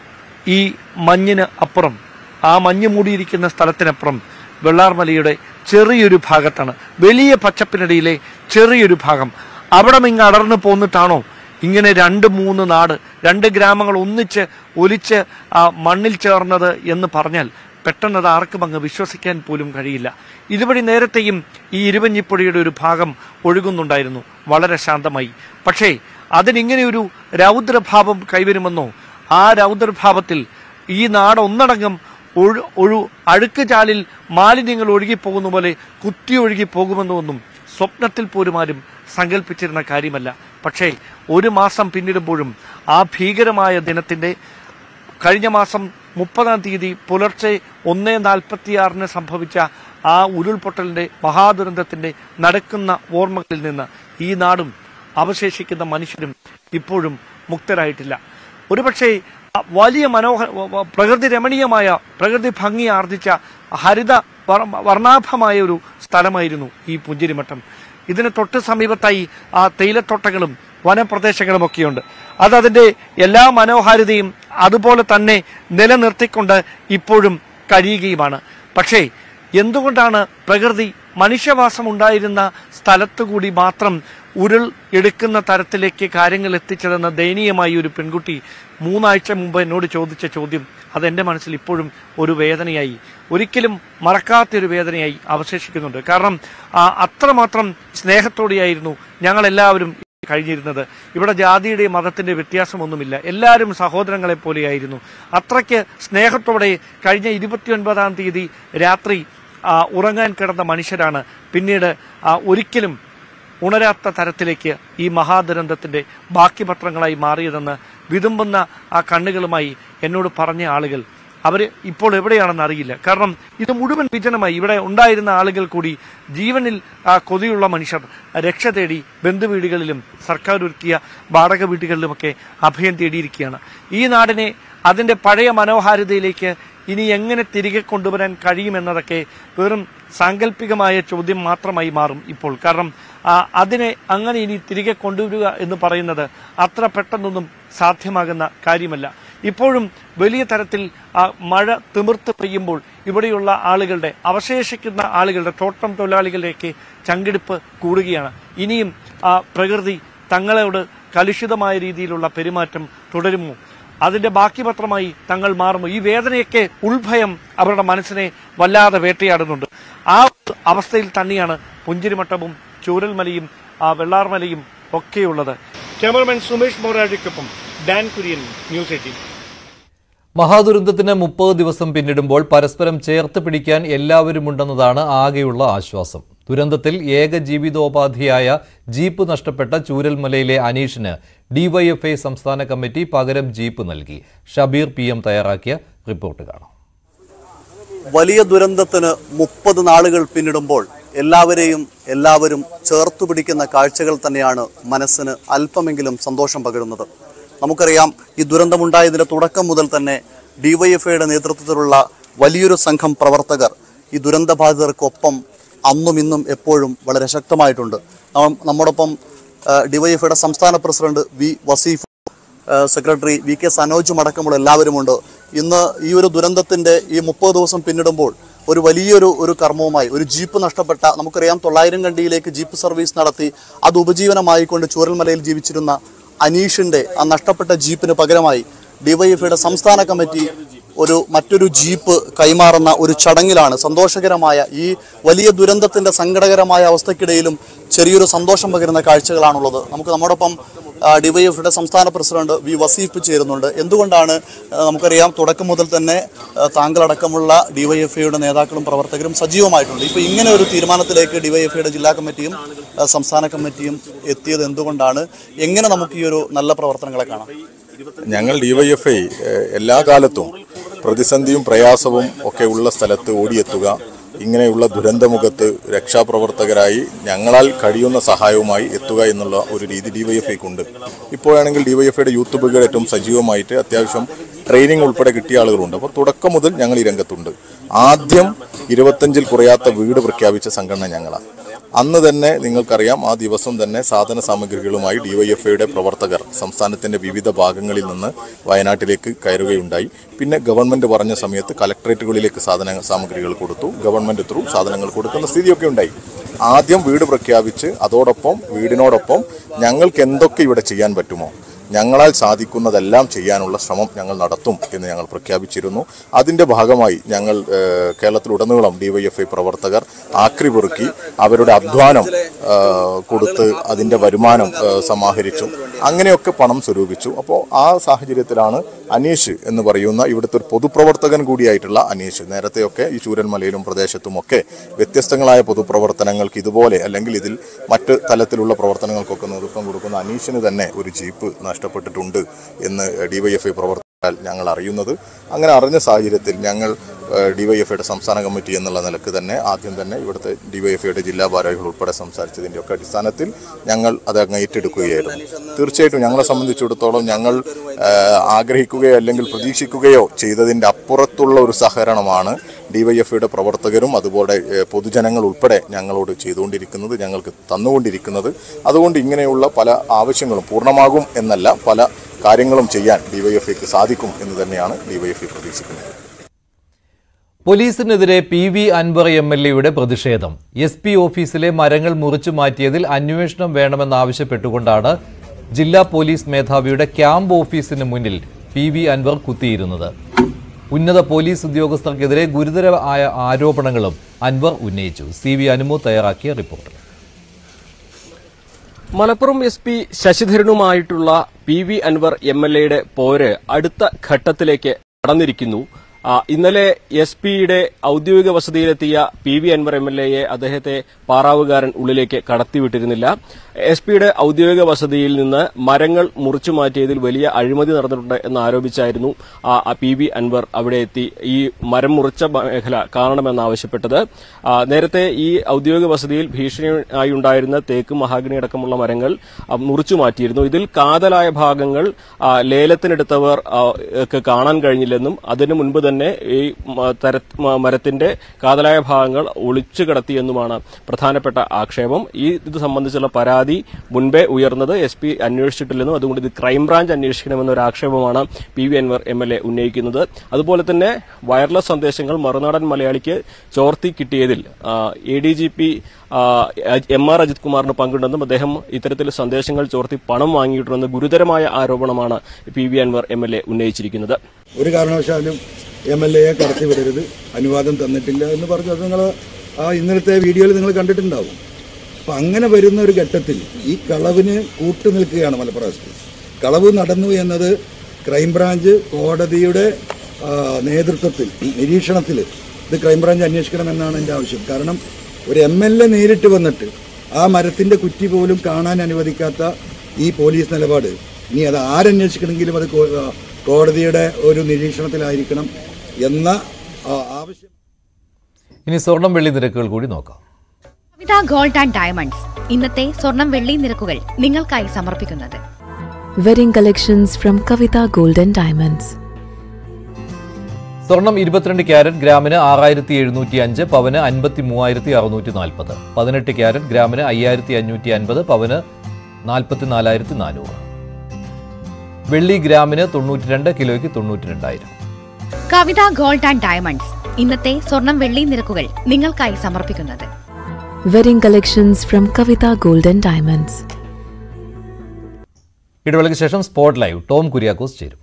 ഈ മഞ്ഞിന് അപ്പുറം ആ മഞ്ഞ് മൂടിയിരിക്കുന്ന സ്ഥലത്തിനപ്പുറം വെള്ളാർമലയുടെ ചെറിയൊരു ഭാഗത്താണ് വലിയ പച്ചപ്പിനിടയിലെ ചെറിയൊരു ഭാഗം അവിടെ ഇങ്ങ് അടർന്നു പോന്നിട്ടാണോ ഇങ്ങനെ രണ്ട് മൂന്ന് നാട് രണ്ട് ഗ്രാമങ്ങൾ ഒന്നിച്ച് ഒലിച്ച് ആ മണ്ണിൽ ചേർന്നത് എന്ന് പറഞ്ഞാൽ പെട്ടെന്ന് അത് ആർക്കും അങ്ങ് വിശ്വസിക്കാൻ പോലും കഴിയില്ല ഇതുവഴി നേരത്തെയും ഈ ഇരുവഞ്ഞിപ്പുഴയുടെ ഒരു ഭാഗം ഒഴുകുന്നുണ്ടായിരുന്നു വളരെ ശാന്തമായി പക്ഷേ അതിനിങ്ങനെ ഒരു രൗദ്രഭാവം കൈവരുമെന്നോ ആ രൗദ്രഭാവത്തിൽ ഈ നാട് ഒന്നടങ്കം ഒഴു ഒഴു അഴുക്ക് ചാലിൽ മാലിന്യങ്ങൾ ഒഴുകിപ്പോകുന്ന പോലെ കുത്തി ഒഴുകി പോകുമെന്നൊന്നും സ്വപ്നത്തിൽ പോലും ആരും സങ്കല്പിച്ചിരുന്ന കാര്യമല്ല പക്ഷേ ഒരു മാസം പിന്നിടുമ്പോഴും ആ ഭീകരമായ ദിനത്തിന്റെ കഴിഞ്ഞ മാസം മുപ്പതാം തീയതി പുലർച്ചെ ഒന്ന് നാൽപ്പത്തിയാറിന് സംഭവിച്ച ആ ഉരുൾപൊട്ടലിന്റെ മഹാദുരന്തത്തിന്റെ നടക്കുന്ന ഓർമ്മകളിൽ നിന്ന് ഈ നാടും അവശേഷിക്കുന്ന മനുഷ്യരും ഇപ്പോഴും മുക്തരായിട്ടില്ല ഒരുപക്ഷെ ആ വലിയ മനോഹര വ- വ- പ്രകൃതി രമണീയമായ പ്രകൃതി ഭംഗി ആർജിച്ച ഹരിത വർ- വർണ്ണാഭമായ ഒരു സ്ഥലമായിരുന്നു ഈ പുഞ്ചിരിമട്ടം ഇതിന് തൊട്ട് സമീപത്തായി ആ തേയിലത്തോട്ടങ്ങളും വനപ്രദേശങ്ങളും ഒക്കെയുണ്ട് അത് അതിന്റെ എല്ലാ മനോഹാരിതയും അതുപോലെ തന്നെ നിലനിർത്തിക്കൊണ്ട് ഇപ്പോഴും കഴിയുകയുമാണ് പക്ഷേ എന്തുകൊണ്ടാണ് പ്രകൃതി മനുഷ്യവാസം ഉണ്ടായിരുന്ന സ്ഥലത്തുകൂടി മാത്രം ഉരുൾ എടുക്കുന്ന തരത്തിലേക്ക് കാര്യങ്ങൾ എത്തിച്ചതെന്ന ദയനീയമായ ഒരു പെൺകുട്ടി മൂന്നാഴ്ച മുമ്പ് എന്നോട് ചോദിച്ച ചോദ്യം അതെന്റെ മനസ്സിൽ ഇപ്പോഴും ഒരു വേദനയായി ഒരിക്കലും മറക്കാത്തൊരു വേദനയായി അവശേഷിക്കുന്നുണ്ട് കാരണം ആ, അത്രമാത്രം സ്നേഹത്തോടെയായിരുന്നു ഞങ്ങൾ എല്ലാവരും കഴിഞ്ഞിരുന്നത് ഇവിടെ ജാതിയുടെ മതത്തിന്റെ വ്യത്യാസമൊന്നുമില്ല എല്ലാവരും സഹോദരങ്ങളെ പോലെയായിരുന്നു അത്രയ്ക്ക് സ്നേഹത്തോടെ കഴിഞ്ഞ ഇരുപത്തിയൊൻപതാം തീയതി രാത്രി ആ, ഉറങ്ങാൻ കിടന്ന മനുഷ്യരാണ് പിന്നീട് ആ, ഒരിക്കലും ഉണരാത്ത തരത്തിലേക്ക് ഈ മഹാദുരന്തത്തിന്റെ ബാക്കി പത്രങ്ങളായി മാറിയതെന്ന് വിതുമ്പുന്ന ആ കണ്ണുകളുമായി എന്നോട് പറഞ്ഞ ആളുകൾ അവര് ഇപ്പോൾ എവിടെയാണെന്ന് അറിയില്ല കാരണം ഇത് മുഴുവൻ വിജനമായി ഇവിടെ ഉണ്ടായിരുന്ന ആളുകൾ കൂടി ജീവനിൽ ആ കൊതിയുള്ള മനുഷ്യർ രക്ഷ തേടി ബന്ധുവീടുകളിലും സർക്കാർ ഒരുക്കിയ വാടക വീടുകളിലുമൊക്കെ അഭയം തേടിയിരിക്കുകയാണ് ഈ നാടിനെ അതിന്റെ പഴയ മനോഹാരിതയിലേക്ക് ഇനി എങ്ങനെ തിരികെ കൊണ്ടുവരാൻ കഴിയുമെന്നതൊക്കെ വെറും സാങ്കല്പികമായ ചോദ്യം മാത്രമായി മാറും ഇപ്പോൾ കാരണം ആ, അതിനെ അങ്ങനെ ഇനി തിരികെ കൊണ്ടുവരിക എന്ന് പറയുന്നത് അത്ര പെട്ടെന്നൊന്നും സാധ്യമാകുന്ന കാര്യമല്ല ഇപ്പോഴും വലിയ തരത്തിൽ ആ മഴ തിമിർത്ത് പെയ്യുമ്പോൾ ഇവിടെയുള്ള ആളുകളുടെ അവശേഷിക്കുന്ന ആളുകളുടെ തോട്ടം തൊഴിലാളികളിലേക്ക് ചങ്കെടുപ്പ് കൂടുകയാണ് ഇനിയും ആ പ്രകൃതി തങ്ങളോട് കലുഷിതമായ രീതിയിലുള്ള പെരുമാറ്റം തുടരുമോ അതിന്റെ ബാക്കി പത്രമായി തങ്ങൾ മാറുമോ ഈ വേദനയൊക്കെ ഉൾഭയം അവരുടെ മനസ്സിനെ വല്ലാതെ വേട്ടയാടുന്നുണ്ട് ആ ഒരു അവസ്ഥയിൽ തന്നെയാണ് പുഞ്ചിരിമട്ടവും ചൂരൽമലയും ആ വെള്ളാർമലയും ഒക്കെയുള്ളത് ക്യാമറമാൻ സുമേഷ് മൊറാജിക്കൊപ്പം ഡാൻ കുര്യൻ ന്യൂസ് എയ്റ്റീൻ മഹാദുരന്തത്തിന് മുപ്പത് ദിവസം പിന്നിടുമ്പോൾ പരസ്പരം ചേർത്ത് പിടിക്കാൻ എല്ലാവരുമുണ്ടെന്നതാണ് ആകെയുള്ള ആശ്വാസം ദുരന്തത്തിൽ ഏക ജീവിതോപാധിയായ ജീപ്പ് നഷ്ടപ്പെട്ട ചൂരൽമലയിലെ അനീഷിന് ഡിവൈഎഫ്ഐ സംസ്ഥാന കമ്മിറ്റി പകരം ജീപ്പ് നൽകി ഷബീർ പി എം തയ്യാറാക്കിയ റിപ്പോർട്ട് കാണാം വലിയ ദുരന്തത്തിന് മുപ്പത് നാളുകൾ പിന്നിടുമ്പോൾ എല്ലാവരെയും എല്ലാവരും ചേർത്തു പിടിക്കുന്ന കാഴ്ചകൾ തന്നെയാണ് മനസ്സിന് അല്പമെങ്കിലും സന്തോഷം പകരുന്നത് നമുക്കറിയാം ഈ ദുരന്തമുണ്ടായതിന്റെ തുടക്കം മുതൽ തന്നെ ഡിവൈഎഫ്ഐയുടെ നേതൃത്വത്തിലുള്ള വലിയൊരു സംഘം പ്രവർത്തകർ ഈ ദുരന്തബാധിതർക്കൊപ്പം അന്നും ഇന്നും എപ്പോഴും വളരെ ശക്തമായിട്ടുണ്ട് നാം- നമ്മോടൊപ്പം ഡിവൈഎഫ്ഐയുടെ സംസ്ഥാന പ്രസിഡന്റ് വി വസീഫ് ഏഹ് സെക്രട്ടറി വി കെ സനോജും അടക്കമുള്ള എല്ലാവരുമുണ്ട് ഇന്ന് ഈ ഒരു ദുരന്തത്തിന്റെ ഈ മുപ്പത് ദിവസം പിന്നിടുമ്പോൾ ഒരു വലിയൊരു ഒരു കർമ്മവുമായി ഒരു ജീപ്പ് നഷ്ടപ്പെട്ട നമുക്കറിയാം തൊള്ളായിരം കണ്ടിയിലേക്ക് ജീപ്പ് സർവീസ് നടത്തി അത് ഉപജീവനമായിക്കൊണ്ട് ചൂരൽമലയിൽ ജീവിച്ചിരുന്ന അനീഷിന്റെ ആ നഷ്ടപ്പെട്ട ജീപ്പിന് പകരമായി ഡിവൈഎഫ്ഐയുടെ സംസ്ഥാന കമ്മിറ്റി ഒരു മറ്റൊരു ജീപ്പ് കൈമാറുന്ന ഒരു ചടങ്ങിലാണ് സന്തോഷകരമായ ഈ വലിയ ദുരന്തത്തിന്റെ സങ്കടകരമായ അവസ്ഥക്കിടയിലും ചെറിയൊരു സന്തോഷം പകരുന്ന കാഴ്ചകളാണുള്ളത് നമുക്ക് നമ്മോടൊപ്പം ഡിവൈഎഫിയുടെ സംസ്ഥാന പ്രസിഡന്റ് വി വസീഫ് ചേരുന്നുണ്ട് എന്തുകൊണ്ടാണ് ആ, നമുക്കറിയാം തുടക്കം മുതൽ തന്നെ ആ, താങ്കളടക്കമുള്ള ഡിവൈഎഫ്ഐയുടെ നേതാക്കളും പ്രവർത്തകരും സജീവമായിട്ടുണ്ട് ഇപ്പോൾ ഇങ്ങനെ ഒരു തീരുമാനത്തിലേക്ക് ഡിവൈഎഫ്ഐയുടെ ജില്ലാ കമ്മിറ്റിയും ആ, സംസ്ഥാന കമ്മിറ്റിയും എത്തിയത് എന്തുകൊണ്ടാണ് എങ്ങനെ നമുക്ക് ഈ ഒരു നല്ല പ്രവർത്തനങ്ങളെ കാണാം ഞങ്ങൾ ഡിവൈഎഫ്ഐ എല്ലാ കാലത്തും പ്രതിസന്ധിയും പ്രയാസവും ഒക്കെ ഉള്ള സ്ഥലത്ത് ഓടിയെത്തുക ഇങ്ങനെയുള്ള ദുരന്തമുഖത്ത് രക്ഷാപ്രവർത്തകരായി ഞങ്ങളാൽ കഴിയുന്ന സഹായവുമായി എത്തുക എന്നുള്ള ഒരു രീതി ഡിവൈഎഫ്ഐക്കുണ്ട് ഇപ്പോഴാണെങ്കിൽ ഡിവൈഎഫ്ഐയുടെ യൂത്ത് ബ്രിഗേഡ് ഏറ്റവും സജീവമായിട്ട് അത്യാവശ്യം ട്രെയിനിങ് ഉൾപ്പെടെ കിട്ടിയ ആളുകളുണ്ട് അപ്പോൾ തുടക്കം മുതൽ ഞങ്ങൾ ഈ രംഗത്തുണ്ട് ആദ്യം ഇരുപത്തഞ്ചിൽ കുറയാത്ത വീട് പ്രഖ്യാപിച്ച സംഘടന ഞങ്ങളാണ് അന്ന് തന്നെ നിങ്ങൾക്കറിയാം ആ ദിവസം തന്നെ സാധന സാമഗ്രികളുമായി ഡിവൈഎഫ്ഐയുടെ പ്രവർത്തകർ സംസ്ഥാനത്തിന്റെ വിവിധ ഭാഗങ്ങളിൽ നിന്ന് വയനാട്ടിലേക്ക് കയറുകയുണ്ടായി പിന്നെ ഗവൺമെന്റ് പറഞ്ഞ സമയത്ത് കലക്ട്രേറ്റുകളിലേക്ക് സാധന സാമഗ്രികൾ കൊടുത്തു ഗവൺമെന്റ് ത്രൂ സാധനങ്ങൾ കൊടുക്കുന്ന സ്ഥിതിയൊക്കെ ഉണ്ടായി ആദ്യം വീട് പ്രഖ്യാപിച്ച് അതോടൊപ്പം വീടിനോടൊപ്പം ഞങ്ങൾക്ക് എന്തൊക്കെ ഇവിടെ ചെയ്യാൻ പറ്റുമോ ഞങ്ങളാൽ സാധിക്കുന്നതെല്ലാം ചെയ്യാനുള്ള ശ്രമം ഞങ്ങൾ നടത്തും എന്ന് ഞങ്ങൾ പ്രഖ്യാപിച്ചിരുന്നു അതിന്റെ ഭാഗമായി ഞങ്ങൾ ഏഹ്, കേരളത്തിലുടനീളം ഡിവൈഎഫ്ഐ പ്രവർത്തകർ ആക്രി പെറുക്കി അവരുടെ അധ്വാനം ഏഹ്, കൊടുത്ത് അതിന്റെ വരുമാനം ഏഹ്, സമാഹരിച്ചു അങ്ങനെയൊക്കെ പണം സ്വരൂപിച്ചു അപ്പോൾ ആ സാഹചര്യത്തിലാണ് അനീഷ് എന്ന് പറയുന്ന ഇവിടുത്തെ ഒരു പൊതുപ്രവർത്തകൻ കൂടിയായിട്ടുള്ള അനീഷ് നേരത്തെയൊക്കെ ഈ ചൂരൽമലയിലും പ്രദേശത്തുമൊക്കെ വ്യത്യസ്തങ്ങളായ പൊതുപ്രവർത്തനങ്ങൾക്ക് ഇതുപോലെ അല്ലെങ്കിൽ ഇതിൽ മറ്റ് തലത്തിലുള്ള പ്രവർത്തനങ്ങൾക്കൊക്കെ നേതൃത്വം കൊടുക്കുന്ന അനീഷിന് തന്നെ ഒരു ജീപ്പ് നഷ്ടപ്പെട്ടിട്ടുണ്ട് എന്ന് ഡിവൈഎഫ്ഐ പ്രവർത്തകർ ഞങ്ങൾ അറിയുന്നത് അങ്ങനെ അറിഞ്ഞ സാഹചര്യത്തിൽ ഞങ്ങൾ ഡിവൈഎഫ്ഐയുടെ സംസ്ഥാന കമ്മിറ്റി എന്നുള്ള നിലക്ക് തന്നെ ആദ്യം തന്നെ ഇവിടുത്തെ ഡിവൈഎഫ്ഐയുടെ ജില്ലാ ഭാരവാഹികൾ ഉൾപ്പെടെ സംസാരിച്ചതിൻ്റെ ഒക്കെ അടിസ്ഥാനത്തിൽ ഞങ്ങൾ അത് അങ്ങ് ഏറ്റെടുക്കുകയായിരുന്നു തീർച്ചയായിട്ടും ഞങ്ങളെ സംബന്ധിച്ചിടത്തോളം ഞങ്ങൾ ആ, ആഗ്രഹിക്കുകയോ അല്ലെങ്കിൽ പ്രതീക്ഷിക്കുകയോ ചെയ്തതിൻ്റെ അപ്പുറത്തുള്ള ഒരു സഹകരണമാണ് ഡിവൈഎഫ്ഐയുടെ പ്രവർത്തകരും അതുപോലെ ഏ, പൊതുജനങ്ങൾ ഉൾപ്പെടെ ഞങ്ങളോട് ചെയ്തുകൊണ്ടിരിക്കുന്നത് ഞങ്ങൾക്ക് തന്നുകൊണ്ടിരിക്കുന്നത് അതുകൊണ്ട് ഇങ്ങനെയുള്ള പല ആവശ്യങ്ങളും പൂർണ്ണമാകും എന്നല്ല പല കാര്യങ്ങളും ചെയ്യാൻ ഡിവൈഎഫ്ഐക്ക് സാധിക്കും എന്ന് തന്നെയാണ് ഡിവൈഎഫ്ഐ പ്രതീക്ഷിക്കുന്നത് പോലീസിനെതിരെ P V Anvar M L എയുടെ പ്രതിഷേധം എസ് പി ഓഫീസിലെ മരങ്ങൾ മുറിച്ചു മാറ്റിയതിൽ അന്വേഷണം വേണമെന്നാവശ്യപ്പെട്ടുകൊണ്ടാണ് ജില്ലാ പോലീസ് മേധാവിയുടെ ക്യാമ്പ് ഓഫീസിന് മുന്നിൽ പി വി അൻവർ കുത്തിയിരുന്നത് ഉന്നത പോലീസ് ഉദ്യോഗസ്ഥർക്കെതിരെ ഗുരുതരമായ ആരോപണങ്ങളും അൻവർ ഉന്നയിച്ചു സി വി അനുമു തയ്യാറാക്കിയ റിപ്പോർട്ട് മലപ്പുറം എസ് പി ശശിധരനുമായിട്ടുള്ള P V Anvar M L എയുടെ പോര് അടുത്ത ഘട്ടത്തിലേക്ക് കടന്നിരിക്കുന്നു ആ, ഇന്നലെ എസ് പിയുടെ ഔദ്യോഗിക വസതിയിലെത്തിയ P V Anvar M L എയെ അദ്ദേഹത്തെ പാറാവുകാരൻ ഉള്ളിലേക്ക് കടത്തിവിട്ടിരുന്നില്ല എസ് പിയുടെ ഔദ്യോഗിക വസതിയിൽ നിന്ന് മരങ്ങൾ മുറിച്ചു മാറ്റിയതിൽ വലിയ അഴിമതി നടന്നിട്ടുണ്ട് എന്ന് ആരോപിച്ചായിരുന്നു ആ, ആ പി വി അൻവർ അവിടെ എത്തി ഈ മരം മുറിച്ച മേഖല കാണണമെന്നാവശ്യപ്പെട്ടത് ആ, നേരത്തെ ഈ ഔദ്യോഗിക വസതിയിൽ ഭീഷണിയായി ഉണ്ടായിരുന്ന തേക്ക് മഹാഗണി അടക്കമുള്ള മരങ്ങൾ ആ, മുറിച്ചു മാറ്റിയിരുന്നു ഇതിൽ കാതലായ ഭാഗങ്ങൾ ആ, ലേലത്തിനെടുത്തവർ ആ, ക്ക് കാണാൻ കഴിഞ്ഞില്ലെന്നും അതിനു മുൻപ് തന്നെ ഈ മ- തര- മ- മരത്തിന്റെ കാതലായ ഭാഗങ്ങൾ ഒളിച്ചു കടത്തിയെന്നുമാണ് പ്രധാനപ്പെട്ട ആക്ഷേപം ഈ ഇത് സംബന്ധിച്ചുള്ള പരാതി മുൻപേ ഉയർന്നത് എസ് പി അന്വേഷിച്ചിട്ടില്ലെന്നും അതുകൊണ്ട് ഇത് ക്രൈംബ്രാഞ്ച് അന്വേഷിക്കണമെന്നൊരു ആക്ഷേപമാണ് P V Anvar M L A ഉന്നയിക്കുന്നത് അതുപോലെ തന്നെ വയർലെസ് സന്ദേശങ്ങൾ മറുനാടൻ മലയാളിക്ക് ചോർത്തി കിട്ടിയതിൽ A D G P M R Ajith കുമാറിന് പങ്കുണ്ടെന്നും അദ്ദേഹം ഇത്തരത്തിൽ സന്ദേശങ്ങൾ ചോർത്തി പണം വാങ്ങിയിട്ടുണ്ടെന്ന ഗുരുതരമായ ആരോപണമാണ് P V Anvar M L A ഉന്നയിച്ചിരിക്കുന്നത് ഒരു കാരണവശാലും എം എൽ എയെ കടത്തിവിടരുത് അനുവാദം തന്നിട്ടില്ല എന്ന് പറഞ്ഞു അത് നിങ്ങൾ ആ ഇന്നലത്തെ വീഡിയോയിൽ നിങ്ങൾ കണ്ടിട്ടുണ്ടാവും അപ്പം അങ്ങനെ വരുന്ന ഒരു ഘട്ടത്തിൽ ഈ കളവിന് കൂട്ടു നിൽക്കുകയാണ് മലപ്പുറം എസ് പി കളവ് നടന്നു എന്നത് ക്രൈംബ്രാഞ്ച് കോടതിയുടെ ആ, നേതൃത്വത്തിൽ നിരീക്ഷണത്തിൽ ഇത് ക്രൈംബ്രാഞ്ച് അന്വേഷിക്കണമെന്നാണ് എൻ്റെ ആവശ്യം കാരണം ഒരു എം എൽ എ നേരിട്ട് വന്നിട്ട് ആ മരത്തിൻ്റെ കുറ്റി പോലും കാണാൻ അനുവദിക്കാത്ത ഈ പോലീസ് നിലപാട് ഇനി അത് ആരന്വേഷിക്കണമെങ്കിലും അത് കോ- ആ, കോടതിയുടെ ഒരു നിരീക്ഷണത്തിലായിരിക്കണം എന്ന ആ, ആവശ്യം ഇനി സ്വർണം വെള്ളി നിരക്കുകൾ കൂടി നോക്കാം കവിത ഗോൾഡ് ആൻഡ് ഡയമണ്ട്സ് ഇന്നത്തെ സ്വർണം വെള്ളി നിരക്കുകൾ നിങ്ങൾക്കായി സമർപ്പിക്കുന്നത് Wedding collections from Kavita Gold and Diamonds. സ്വർണം ഇരുപത്തിരണ്ട് ക്യാരറ്റ് ഗ്രാമിന് ആറായിരത്തി എഴുന്നൂറ്റി അഞ്ച് പവന് അൻപത്തി മൂവായിരത്തി അറുന്നൂറ്റി നാൽപ്പത് പതിനെട്ട് ക്യാരറ്റ് ഗ്രാമിന് അയ്യായിരത്തി അഞ്ഞൂറ്റി അൻപത് പവന് നാൽപ്പത്തി നാലായിരത്തി നാനൂറ് വെള്ളി ഗ്രാമിന് തൊണ്ണൂറ്റി രണ്ട് കിലോയ്ക്ക് തൊണ്ണൂറ്റി രണ്ടായിരം കവിത ഗോൾഡ് ആൻഡ് ഡയമണ്ട്സ് ഇന്നത്തെ സ്വർണം വെള്ളി നിരക്കുകൾ നിങ്ങൾക്കായി സമർപ്പിക്കുന്നത് Wedding collections from Kavita Gold and Diamonds. ഇടവേളയ്ക്ക് ശേഷം സ്പോട്ട് ലൈവ് ടോം കുര്യാക്കോസ് ചേരും